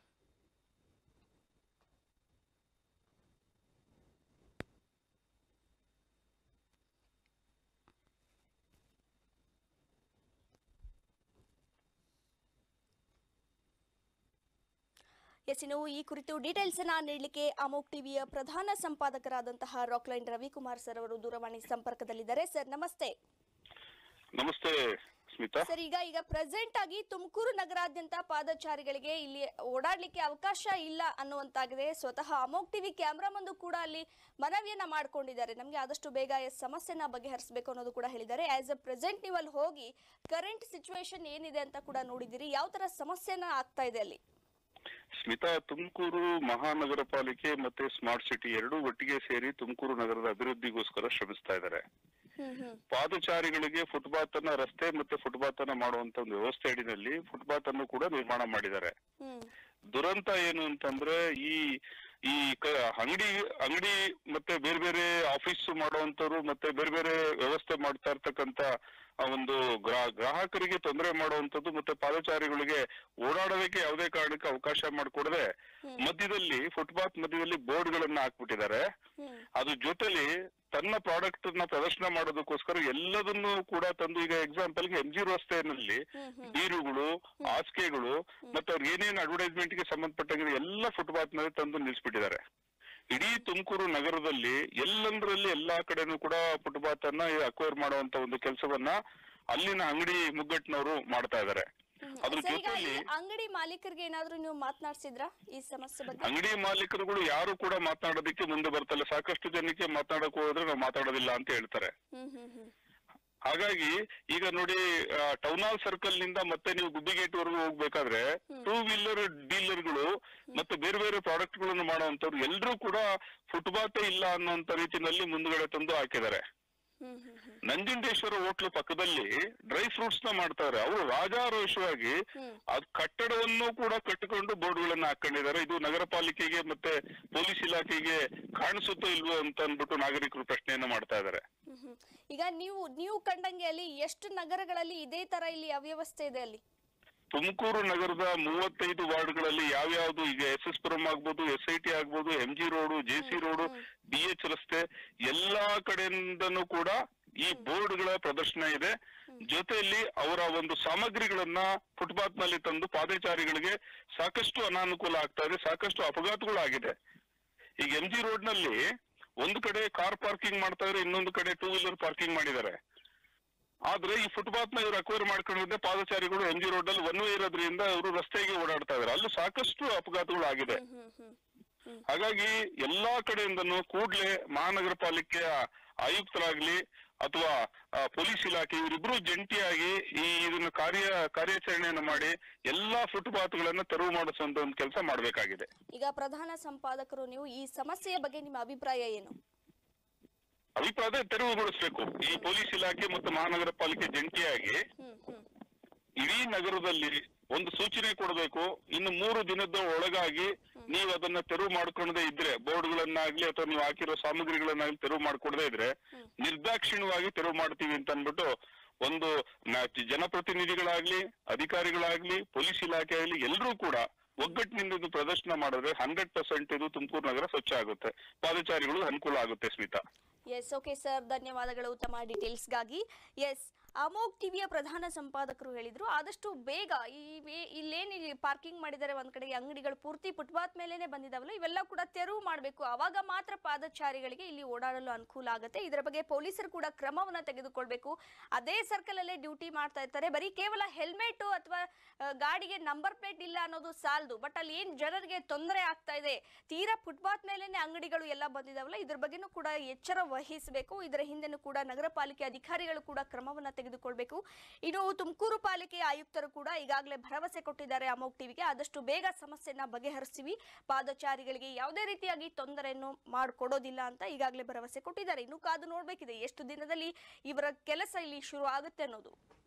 ಎಸ್ ಇನ್ನು ಈ ಕುರಿತು ಡೀಟೇಲ್ಸ್ ಅನ್ನ ನೀಡಲಿಕ್ಕೆ ಅಮೋಕ್ ಟಿವಿಯ ಪ್ರಧಾನ ಸಂಪಾದಕರಾದಂತಹ ರಾಕ್ಲೈನ್ ರವಿಕುಮಾರ್ ಸರ್ ಅವರು ದೂರವಾಣಿ ಸಂಪರ್ಕದಲ್ಲಿದ್ದಾರೆ ಸರ್ ನಮಸ್ತೆ ನಮಸ್ತೆ ಸ್ಮಿತಾ ಸರ್ ಈಗ ಈಗ ಪ್ರೆಸೆಂಟ್ ಆಗಿ ತುಮಕೂರು ನಗರಾದ್ಯಂತ ಪಾದಚಾರಿಗಳಿಗೆ ಇಲ್ಲಿ ಓಡಾಡ್ಲಿಕ್ಕೆ ಅವಕಾಶ ಇಲ್ಲ ಅನ್ನುವಂತಾಗಿದೆ ಸ್ವತಃ ಅಮೋಕ್ ಟಿವಿ ಕ್ಯಾಮ್ರಾ ಮುಂದೆ ಕೂಡ ಅಲ್ಲಿ ಮನವಿಯನ್ನ ಮಾಡ್ಕೊಂಡಿದ್ದಾರೆ ನಮಗೆ ಆದಷ್ಟು ಬೇಗ ಈ ಸಮಸ್ಯೆನ ಬಗೆಹರಿಸಬೇಕು ಅನ್ನೋದು ಕೂಡ ಹೇಳಿದ್ದಾರೆ ಆಸ್ ಅ ಪ್ರೆಸೆಂಟ್ ನೀವು ಅಲ್ಲಿ ಹೋಗಿ ಕರೆಂಟ್ ಸಿಚುವೇಶನ್ ಏನಿದೆ ಅಂತ ಕೂಡ ನೋಡಿದಿರಿ ಯಾವ ತರ ಸಮಸ್ಯೆನ ಆಗ್ತಾ ಇದೆ ಅಲ್ಲಿ ಸ್ಮಿತಾ ತುಮಕೂರು ಮಹಾನಗರ ಪಾಲಿಕೆ ಮತ್ತೆ ಸ್ಮಾರ್ಟ್ ಸಿಟಿ ಎರಡೂ ಒಟ್ಟಿಗೆ ಸೇರಿ ತುಮಕೂರು ನಗರದ ಅಭಿವೃದ್ಧಿಗೋಸ್ಕರ ಶ್ರಮಿಸ್ತಾ ಇದ್ದಾರೆ ಹ್ಮ್ ಹ್ಮ್ ಪಾದಚಾರಿಗಳಿಗೆ ಫುಟ್ಪಾತ್ ಅನ್ನ ರಸ್ತೆ ಮತ್ತೆ ಫುಟ್ಪಾತ್ ಅನ್ನ ಮಾಡುವಂತ ಒಂದು ವ್ಯವಸ್ಥೆ ಅಡಿನಲ್ಲಿ ಫುಟ್ಪಾತ್ ಅನ್ನು ಕೂಡ ನಿರ್ಮಾಣ ಮಾಡಿದ್ದಾರೆ ಹ್ಮ್ ದುರಂತ ಏನು ಅಂತಂದ್ರೆ ಈ ಈ ಕ- ಅಂಗಡಿ ಅಂಗಡಿ ಮತ್ತೆ ಬೇರೆ ಬೇರೆ ಆಫೀಸ್ ಮಾಡುವಂತವ್ರು ಮತ್ತೆ ಬೇರೆ ಬೇರೆ ವ್ಯವಸ್ಥೆ ಮಾಡ್ತಾ ಇರ್ತಕ್ಕಂತ ಆ ಒಂದು ಗ್ರಾ- ಗ್ರಾಹಕರಿಗೆ ತೊಂದರೆ ಮಾಡುವಂತದ್ದು ಮತ್ತೆ ಪಾದಚಾರಿಗಳಿಗೆ ಓಡಾಡೋದಕ್ಕೆ ಯಾವುದೇ ಕಾರಣಕ್ಕೆ ಅವಕಾಶ ಮಾಡಿಕೊಡದೆ ಮಧ್ಯದಲ್ಲಿ ಫುಟ್ಪಾತ್ ಮಧ್ಯದಲ್ಲಿ ಬೋರ್ಡ್ ಗಳನ್ನ ಹಾಕ್ಬಿಟ್ಟಿದ್ದಾರೆ ಹ್ಮ್ ಅದ್ರ ಜೊತೆಲಿ ತನ್ನ ಪ್ರಾಡಕ್ಟ್ ನ ಪ್ರದರ್ಶನ ಮಾಡೋದಕ್ಕೋಸ್ಕರ ಎಲ್ಲದನ್ನು ಕೂಡ ತಂದು ಈಗ ಎಕ್ಸಾಂಪಲ್ ಗೆ ಎಂ ಜಿ ರಸ್ತೆಯಲ್ಲಿ ಹ್ಮ್ ಹ್ಮ್ ಬೀರುಗಳು ಹಾಸಿಗೆಗಳು ಮತ್ತೆ ಅವ್ರಿಗೆ ಏನೇನು ಅಡ್ವರ್ಟೈಸ್ಮೆಂಟ್ ಗೆ ಸಂಬಂಧಪಟ್ಟಾಗಿದೆ ಎಲ್ಲ ಫುಟ್ಪಾತ್ ಮೇಲೆ ತಂದು ನಿಲ್ಸ್ಬಿಟ್ಟಿದ್ದಾರೆ ಇಡೀ ತುಮಕೂರು ನಗರದಲ್ಲಿ ಎಲ್ಲಂದ್ರಲ್ಲಿ ಎಲ್ಲಾ ಕಡೆನೂ ಕೂಡ ಫುಟ್ಪಾತ್ ಅನ್ನ ಅಕ್ವೈರ್ ಮಾಡುವಂತ ಒಂದು ಕೆಲಸವನ್ನ ಅಲ್ಲಿನ ಅಂಗಡಿ ಮುಗ್ಗಟ್ಟಿನವರು ಮಾಡ್ತಾ ಇದ್ದಾರೆ ಅದ್ರ ಸರ್ ಈಗ ಈ ಜೊತೆಲಿ ಅಂಗಡಿ ಮಾಲೀಕರಿಗೆ ಏನಾದ್ರೂ ನೀವು ಮಾತನಾಡ್ಸಿದ್ರಾ ಈ ಸಮಸ್ಯೆ ಬಗ್ಗೆ ಅಂಗಡಿ ಮಾಲೀಕರುಗಳು ಯಾರು ಕೂಡ ಮಾತನಾಡೋದಕ್ಕೆ ಮುಂದೆ ಬರ್ತಾರೆ ಸಾಕಷ್ಟು ಜನಕ್ಕೆ ಮಾತನಾಡಕ್ ಹೋದ್ರೆ ನಾವು ಮಾತಾಡೋದಿಲ್ಲ ಅಂತ ಹೇಳ್ತಾರೆ ಹ್ಮ್ ಹ್ಮ್ ಹ್ಮ್ ಹಾಗಾಗಿ ಈಗ ನೋಡಿ ಟೌನ್ ಹಾಲ್ ಸರ್ಕಲ್ ನಿಂದ ಮತ್ತೆ ನೀವು ಗುಬ್ಬಿಗೇಟ್ ವರೆಗೂ ಹೋಗ್ಬೇಕಾದ್ರೆ ಟೂ ವೀಲರ್ ಡೀಲರ್ಗಳು ಮತ್ತೆ ಬೇರೆ ಬೇರೆ ಪ್ರಾಡಕ್ಟ್ ಗಳನ್ನು ಮಾಡುವಂತವ್ರು ಎಲ್ಲರೂ ಕೂಡ ಫುಟ್ಪಾತ್ ಇಲ್ಲ ಅನ್ನುವಂತ ರೀತಿನಲ್ಲಿ ಮುಂದ್ಗಡೆ ತಂದು ಹಾಕಿದ್ದಾರೆ ಹ್ಮ್ ಹ್ಮ್ ಹ್ಮ್ ನಂಜುಂಡೇಶ್ವರ ಹೋಟ್ಲು ಪಕ್ಕದಲ್ಲಿ ಡ್ರೈ ಫ್ರೂಟ್ಸ್ ನ ಮಾಡ್ತಾರೆ ಅವರು ರಾಜಾರೋಷವಾಗಿ ಹ್ಮ್. ಅದ್ ಕಟ್ಟಡವನ್ನು ಕೂಡ ಕಟ್ಟಿಕೊಂಡು ಬೋರ್ಡ್ ಗಳನ್ನ ಹಾಕೊಂಡಿದ್ದಾರೆ ಇದು ನಗರ ಪಾಲಿಕೆಗೆ ಮತ್ತೆ ಪೊಲೀಸ್ ಇಲಾಖೆಗೆ ಕಾಣಿಸುತ್ತೋ ಇಲ್ವೋ ಅಂತ ಅಂದ್ಬಿಟ್ಟು ನಾಗರಿಕರು ಪ್ರಶ್ನೆಯನ್ನ ಮಾಡ್ತಾ ಇದ್ದಾರೆ ಹ್ಮ್ ಹ್ಮ್. ಈಗ ನೀವು ನೀವು ಕಂಡಂಗೆ ಅಲ್ಲಿ ಎಷ್ಟು ನಗರಗಳಲ್ಲಿ ಇದೇ ತರ ಇಲ್ಲಿ ಅವ್ಯವಸ್ಥೆ ಇದೆ ಅಲ್ಲಿ ತುಮಕೂರು ನಗರದ ಮೂವತ್ತೈದು ವಾರ್ಡ್ಗಳಲ್ಲಿ ಯಾವ್ಯಾವ್ದು ಈಗ ಎಸ್ ಎಸ್ ಪುರಂ ಆಗ್ಬೋದು ಎಸ್ ಐ ಟಿ ಆಗ್ಬೋದು M G road J C road B H ರಸ್ತೆ ಎಲ್ಲಾ ಕಡೆಯಿಂದನೂ ಕೂಡ ಈ ಬೋರ್ಡ್ಗಳ ಪ್ರದರ್ಶನ ಇದೆ ಜೊತೆಯಲ್ಲಿ ಅವರ ಒಂದು ಸಾಮಗ್ರಿಗಳನ್ನ ಫುಟ್ಪಾತ್ ನಲ್ಲಿ ತಂದು ಪಾದಚಾರಿಗಳಿಗೆ ಸಾಕಷ್ಟು ಅನಾನುಕೂಲ ಆಗ್ತಾ ಇದೆ ಸಾಕಷ್ಟು ಅಪಘಾತಗಳಾಗಿದೆ ಈಗ ಎಂ ಜಿ ರೋಡ್ ನಲ್ಲಿ ಒಂದು ಕಡೆ ಕಾರ್ ಪಾರ್ಕಿಂಗ್ ಮಾಡ್ತಾ ಇದ್ರೆ ಇನ್ನೊಂದು ಕಡೆ ಟೂ ವೀಲರ್ ಪಾರ್ಕಿಂಗ್ ಮಾಡಿದ್ದಾರೆ ಆದ್ರೆ ಈ ಫುಟ್ಪಾತ್ ನ ಇವ್ರು ಅಕ್ವೈರ್ ಮಾಡ್ಕೊಂಡಿದ್ದೆ ಪಾದಚಾರಿಗಳು ಎಂ ಜಿ ರೋಡ್ ಅಲ್ಲಿ ಒನ್ ವೇ ಇರೋದ್ರಿಂದ ಇವರು ರಸ್ತೆಗೆ ಓಡಾಡ್ತಾ ಇದಾರೆ ಅಲ್ಲೂ ಸಾಕಷ್ಟು ಅಪಘಾತಗಳು ಆಗಿದೆ ಹ್ಮ್ ಹ್ಮ್ ಹಾಗಾಗಿ ಎಲ್ಲಾ ಕಡೆಯಿಂದನೂ ಕೂಡ್ಲೆ ಮಹಾನಗರ ಪಾಲಿಕೆಯ ಆಯುಕ್ತರಾಗ್ಲಿ ಅಥವಾ ಆ, ಪೊಲೀಸ್ ಇಲಾಖೆ ಇವರಿಬ್ರು ಜಂಟಿಯಾಗಿ ಈ ಇದನ್ನ ಕಾರ್ಯ ಕಾರ್ಯಾಚರಣೆಯನ್ನು ಮಾಡಿ ಎಲ್ಲಾ ಫುಟ್ಪಾತ್ಗಳನ್ನ ತೆರವು ಮಾಡಿಸುವಂತ ಒಂದು ಕೆಲಸ ಮಾಡಬೇಕಾಗಿದೆ ಈಗ ಪ್ರಧಾನ ಸಂಪಾದಕರು ನೀವು ಈ ಸಮಸ್ಯೆಯ ಬಗ್ಗೆ ನಿಮ್ಮ ಅಭಿಪ್ರಾಯ ಏನು ಅಭಿಪ್ರಾಯ ತೆರವುಗೊಳಿಸಬೇಕು ಈ ಪೊಲೀಸ್ ಇಲಾಖೆ ಮತ್ತು ಮಹಾನಗರ ಪಾಲಿಕೆ ಜಂಟಿಯಾಗಿ ಹ್ಮ್ ಹ್ಮ್ ಇಡೀ ನಗರದಲ್ಲಿ ಒಂದು ಸೂಚನೆ ಕೊಡಬೇಕು ಇನ್ನು ಮೂರು ದಿನದ ಒಳಗಾಗಿ ನೀವು ಅದನ್ನ ತೆರವು ಮಾಡ್ಕೊಳ್ಳದೆ ಇದ್ರೆ ಬೋರ್ಡ್ಗಳನ್ನಾಗ್ಲಿ ಅಥವಾ ನೀವು ಹಾಕಿರೋ ಸಾಮಗ್ರಿಗಳನ್ನಾಗ್ಲಿ ತೆರವು ಮಾಡ್ಕೊಡದೇ ಇದ್ರೆ ನಿರ್ದಾಕ್ಷಿಣ್ಯವಾಗಿ ತೆರವು ಮಾಡ್ತೀವಿ ಅಂತ ಅನ್ಬಿಟ್ಟು ಒಂದು ನ- ಜನಪ್ರತಿನಿಧಿಗಳಾಗ್ಲಿ ಅಧಿಕಾರಿಗಳಾಗ್ಲಿ ಪೊಲೀಸ್ ಇಲಾಖೆ ಆಗ್ಲಿ ಎಲ್ಲರೂ ಕೂಡ ಒಗ್ಗಟ್ಟಿನಿಂದ ಇದು ಪ್ರದರ್ಶನ ಮಾಡಿದ್ರೆ ಹಂಡ್ರೆಡ್ ಪರ್ಸೆಂಟ್ ಇದು ತುಮಕೂರು ನಗರ ಸ್ವಚ್ಛ ಆಗುತ್ತೆ ಪಾದಚಾರಿಗಳು ಅನುಕೂಲ ಆಗುತ್ತೆ ಸ್ಮಿತಾ ಎಸ್ ಓಕೆ ಸರ್ ಧನ್ಯವಾದಗಳು ತಮ್ಮ ಡೀಟೇಲ್ಸ್ಗಾಗಿ ಎಸ್ ಅಮೋಕ್ ಟಿವಿಯ ಪ್ರಧಾನ ಸಂಪಾದಕರು ಹೇಳಿದ್ರು ಆದಷ್ಟು ಬೇಗ ಈ ವೇ- ಇಲ್ಲೇನ್ ಇಲ್ಲಿ ಪಾರ್ಕಿಂಗ್ ಮಾಡಿದ್ದಾರೆ ಒಂದ್ ಕಡೆಗೆ ಅಂಗಡಿಗಳು ಪೂರ್ತಿ ಫುಟ್ಪಾತ್ ಮೇಲೇನೆ ಬಂದಿದಾವಲ್ಲ ಇವೆಲ್ಲ ಕೂಡ ತೆರವು ಮಾಡಬೇಕು ಅವಾಗ ಮಾತ್ರ ಪಾದಚಾರಿಗಳಿಗೆ ಇಲ್ಲಿ ಓಡಾಡಲು ಅನುಕೂಲ ಆಗುತ್ತೆ ಇದರ ಬಗ್ಗೆ ಪೊಲೀಸರು ಕೂಡ ಕ್ರಮವನ್ನ ತೆಗೆದುಕೊಳ್ಬೇಕು ಅದೇ ಸರ್ಕಲ್ ಅಲ್ಲೇ ಡ್ಯೂಟಿ ಮಾಡ್ತಾ ಇರ್ತಾರೆ ಬರೀ ಕೇವಲ ಹೆಲ್ಮೆಟ್ ಅಥವಾ ಗಾಡಿಗೆ ನಂಬರ್ ಪ್ಲೇಟ್ ಇಲ್ಲ ಅನ್ನೋದು ಸಾಲದು ಬಟ್ ಅಲ್ಲಿ ಏನ್ ಜನರಿಗೆ ತೊಂದರೆ ಆಗ್ತಾ ಇದೆ ತೀರಾ ಫುಟ್ಪಾತ್ ಮೇಲೇನೆ ಅಂಗಡಿಗಳು ಎಲ್ಲ ಬಂದಿದಾವಲ್ಲ ಇದ್ರ ಬಗ್ಗೆನೂ ಕೂಡ ಎಚ್ಚರ ವಹಿಸಬೇಕು ಇದರ ಹಿಂದೆನೂ ಕೂಡ ನಗರ ಪಾಲಿಕೆ ಅಧಿಕಾರಿಗಳು ಕೂಡ ಕ್ರಮವನ್ನ ತೆಗೆದುಕೊಳ್ಬೇಕು ಇನ್ನು ತುಮಕೂರು ಪಾಲಿಕೆ ಆಯುಕ್ತರು ಕೂಡ ಈಗಾಗಲೇ ಭರವಸೆ ಕೊಟ್ಟಿದ್ದಾರೆ ಅಮೋಕ್ ಟಿವಿಗೆ ಆದಷ್ಟು ಬೇಗ ಸಮಸ್ಯೆನ ಬಗೆಹರಿಸ್ತೀವಿ ಪಾದಚಾರಿಗಳಿಗೆ ಯಾವುದೇ ರೀತಿಯಾಗಿ ತೊಂದರೆಯನ್ನು ಮಾಡಿಕೊಡೋದಿಲ್ಲ ಅಂತ ಈಗಾಗಲೇ ಭರವಸೆ ಕೊಟ್ಟಿದ್ದಾರೆ ಇನ್ನು ಕಾದು ನೋಡ್ಬೇಕಿದೆ ಎಷ್ಟು ದಿನದಲ್ಲಿ ಇವರ ಕೆಲಸ ಇಲ್ಲಿ ಶುರು ಆಗುತ್ತೆ ಅನ್ನೋದು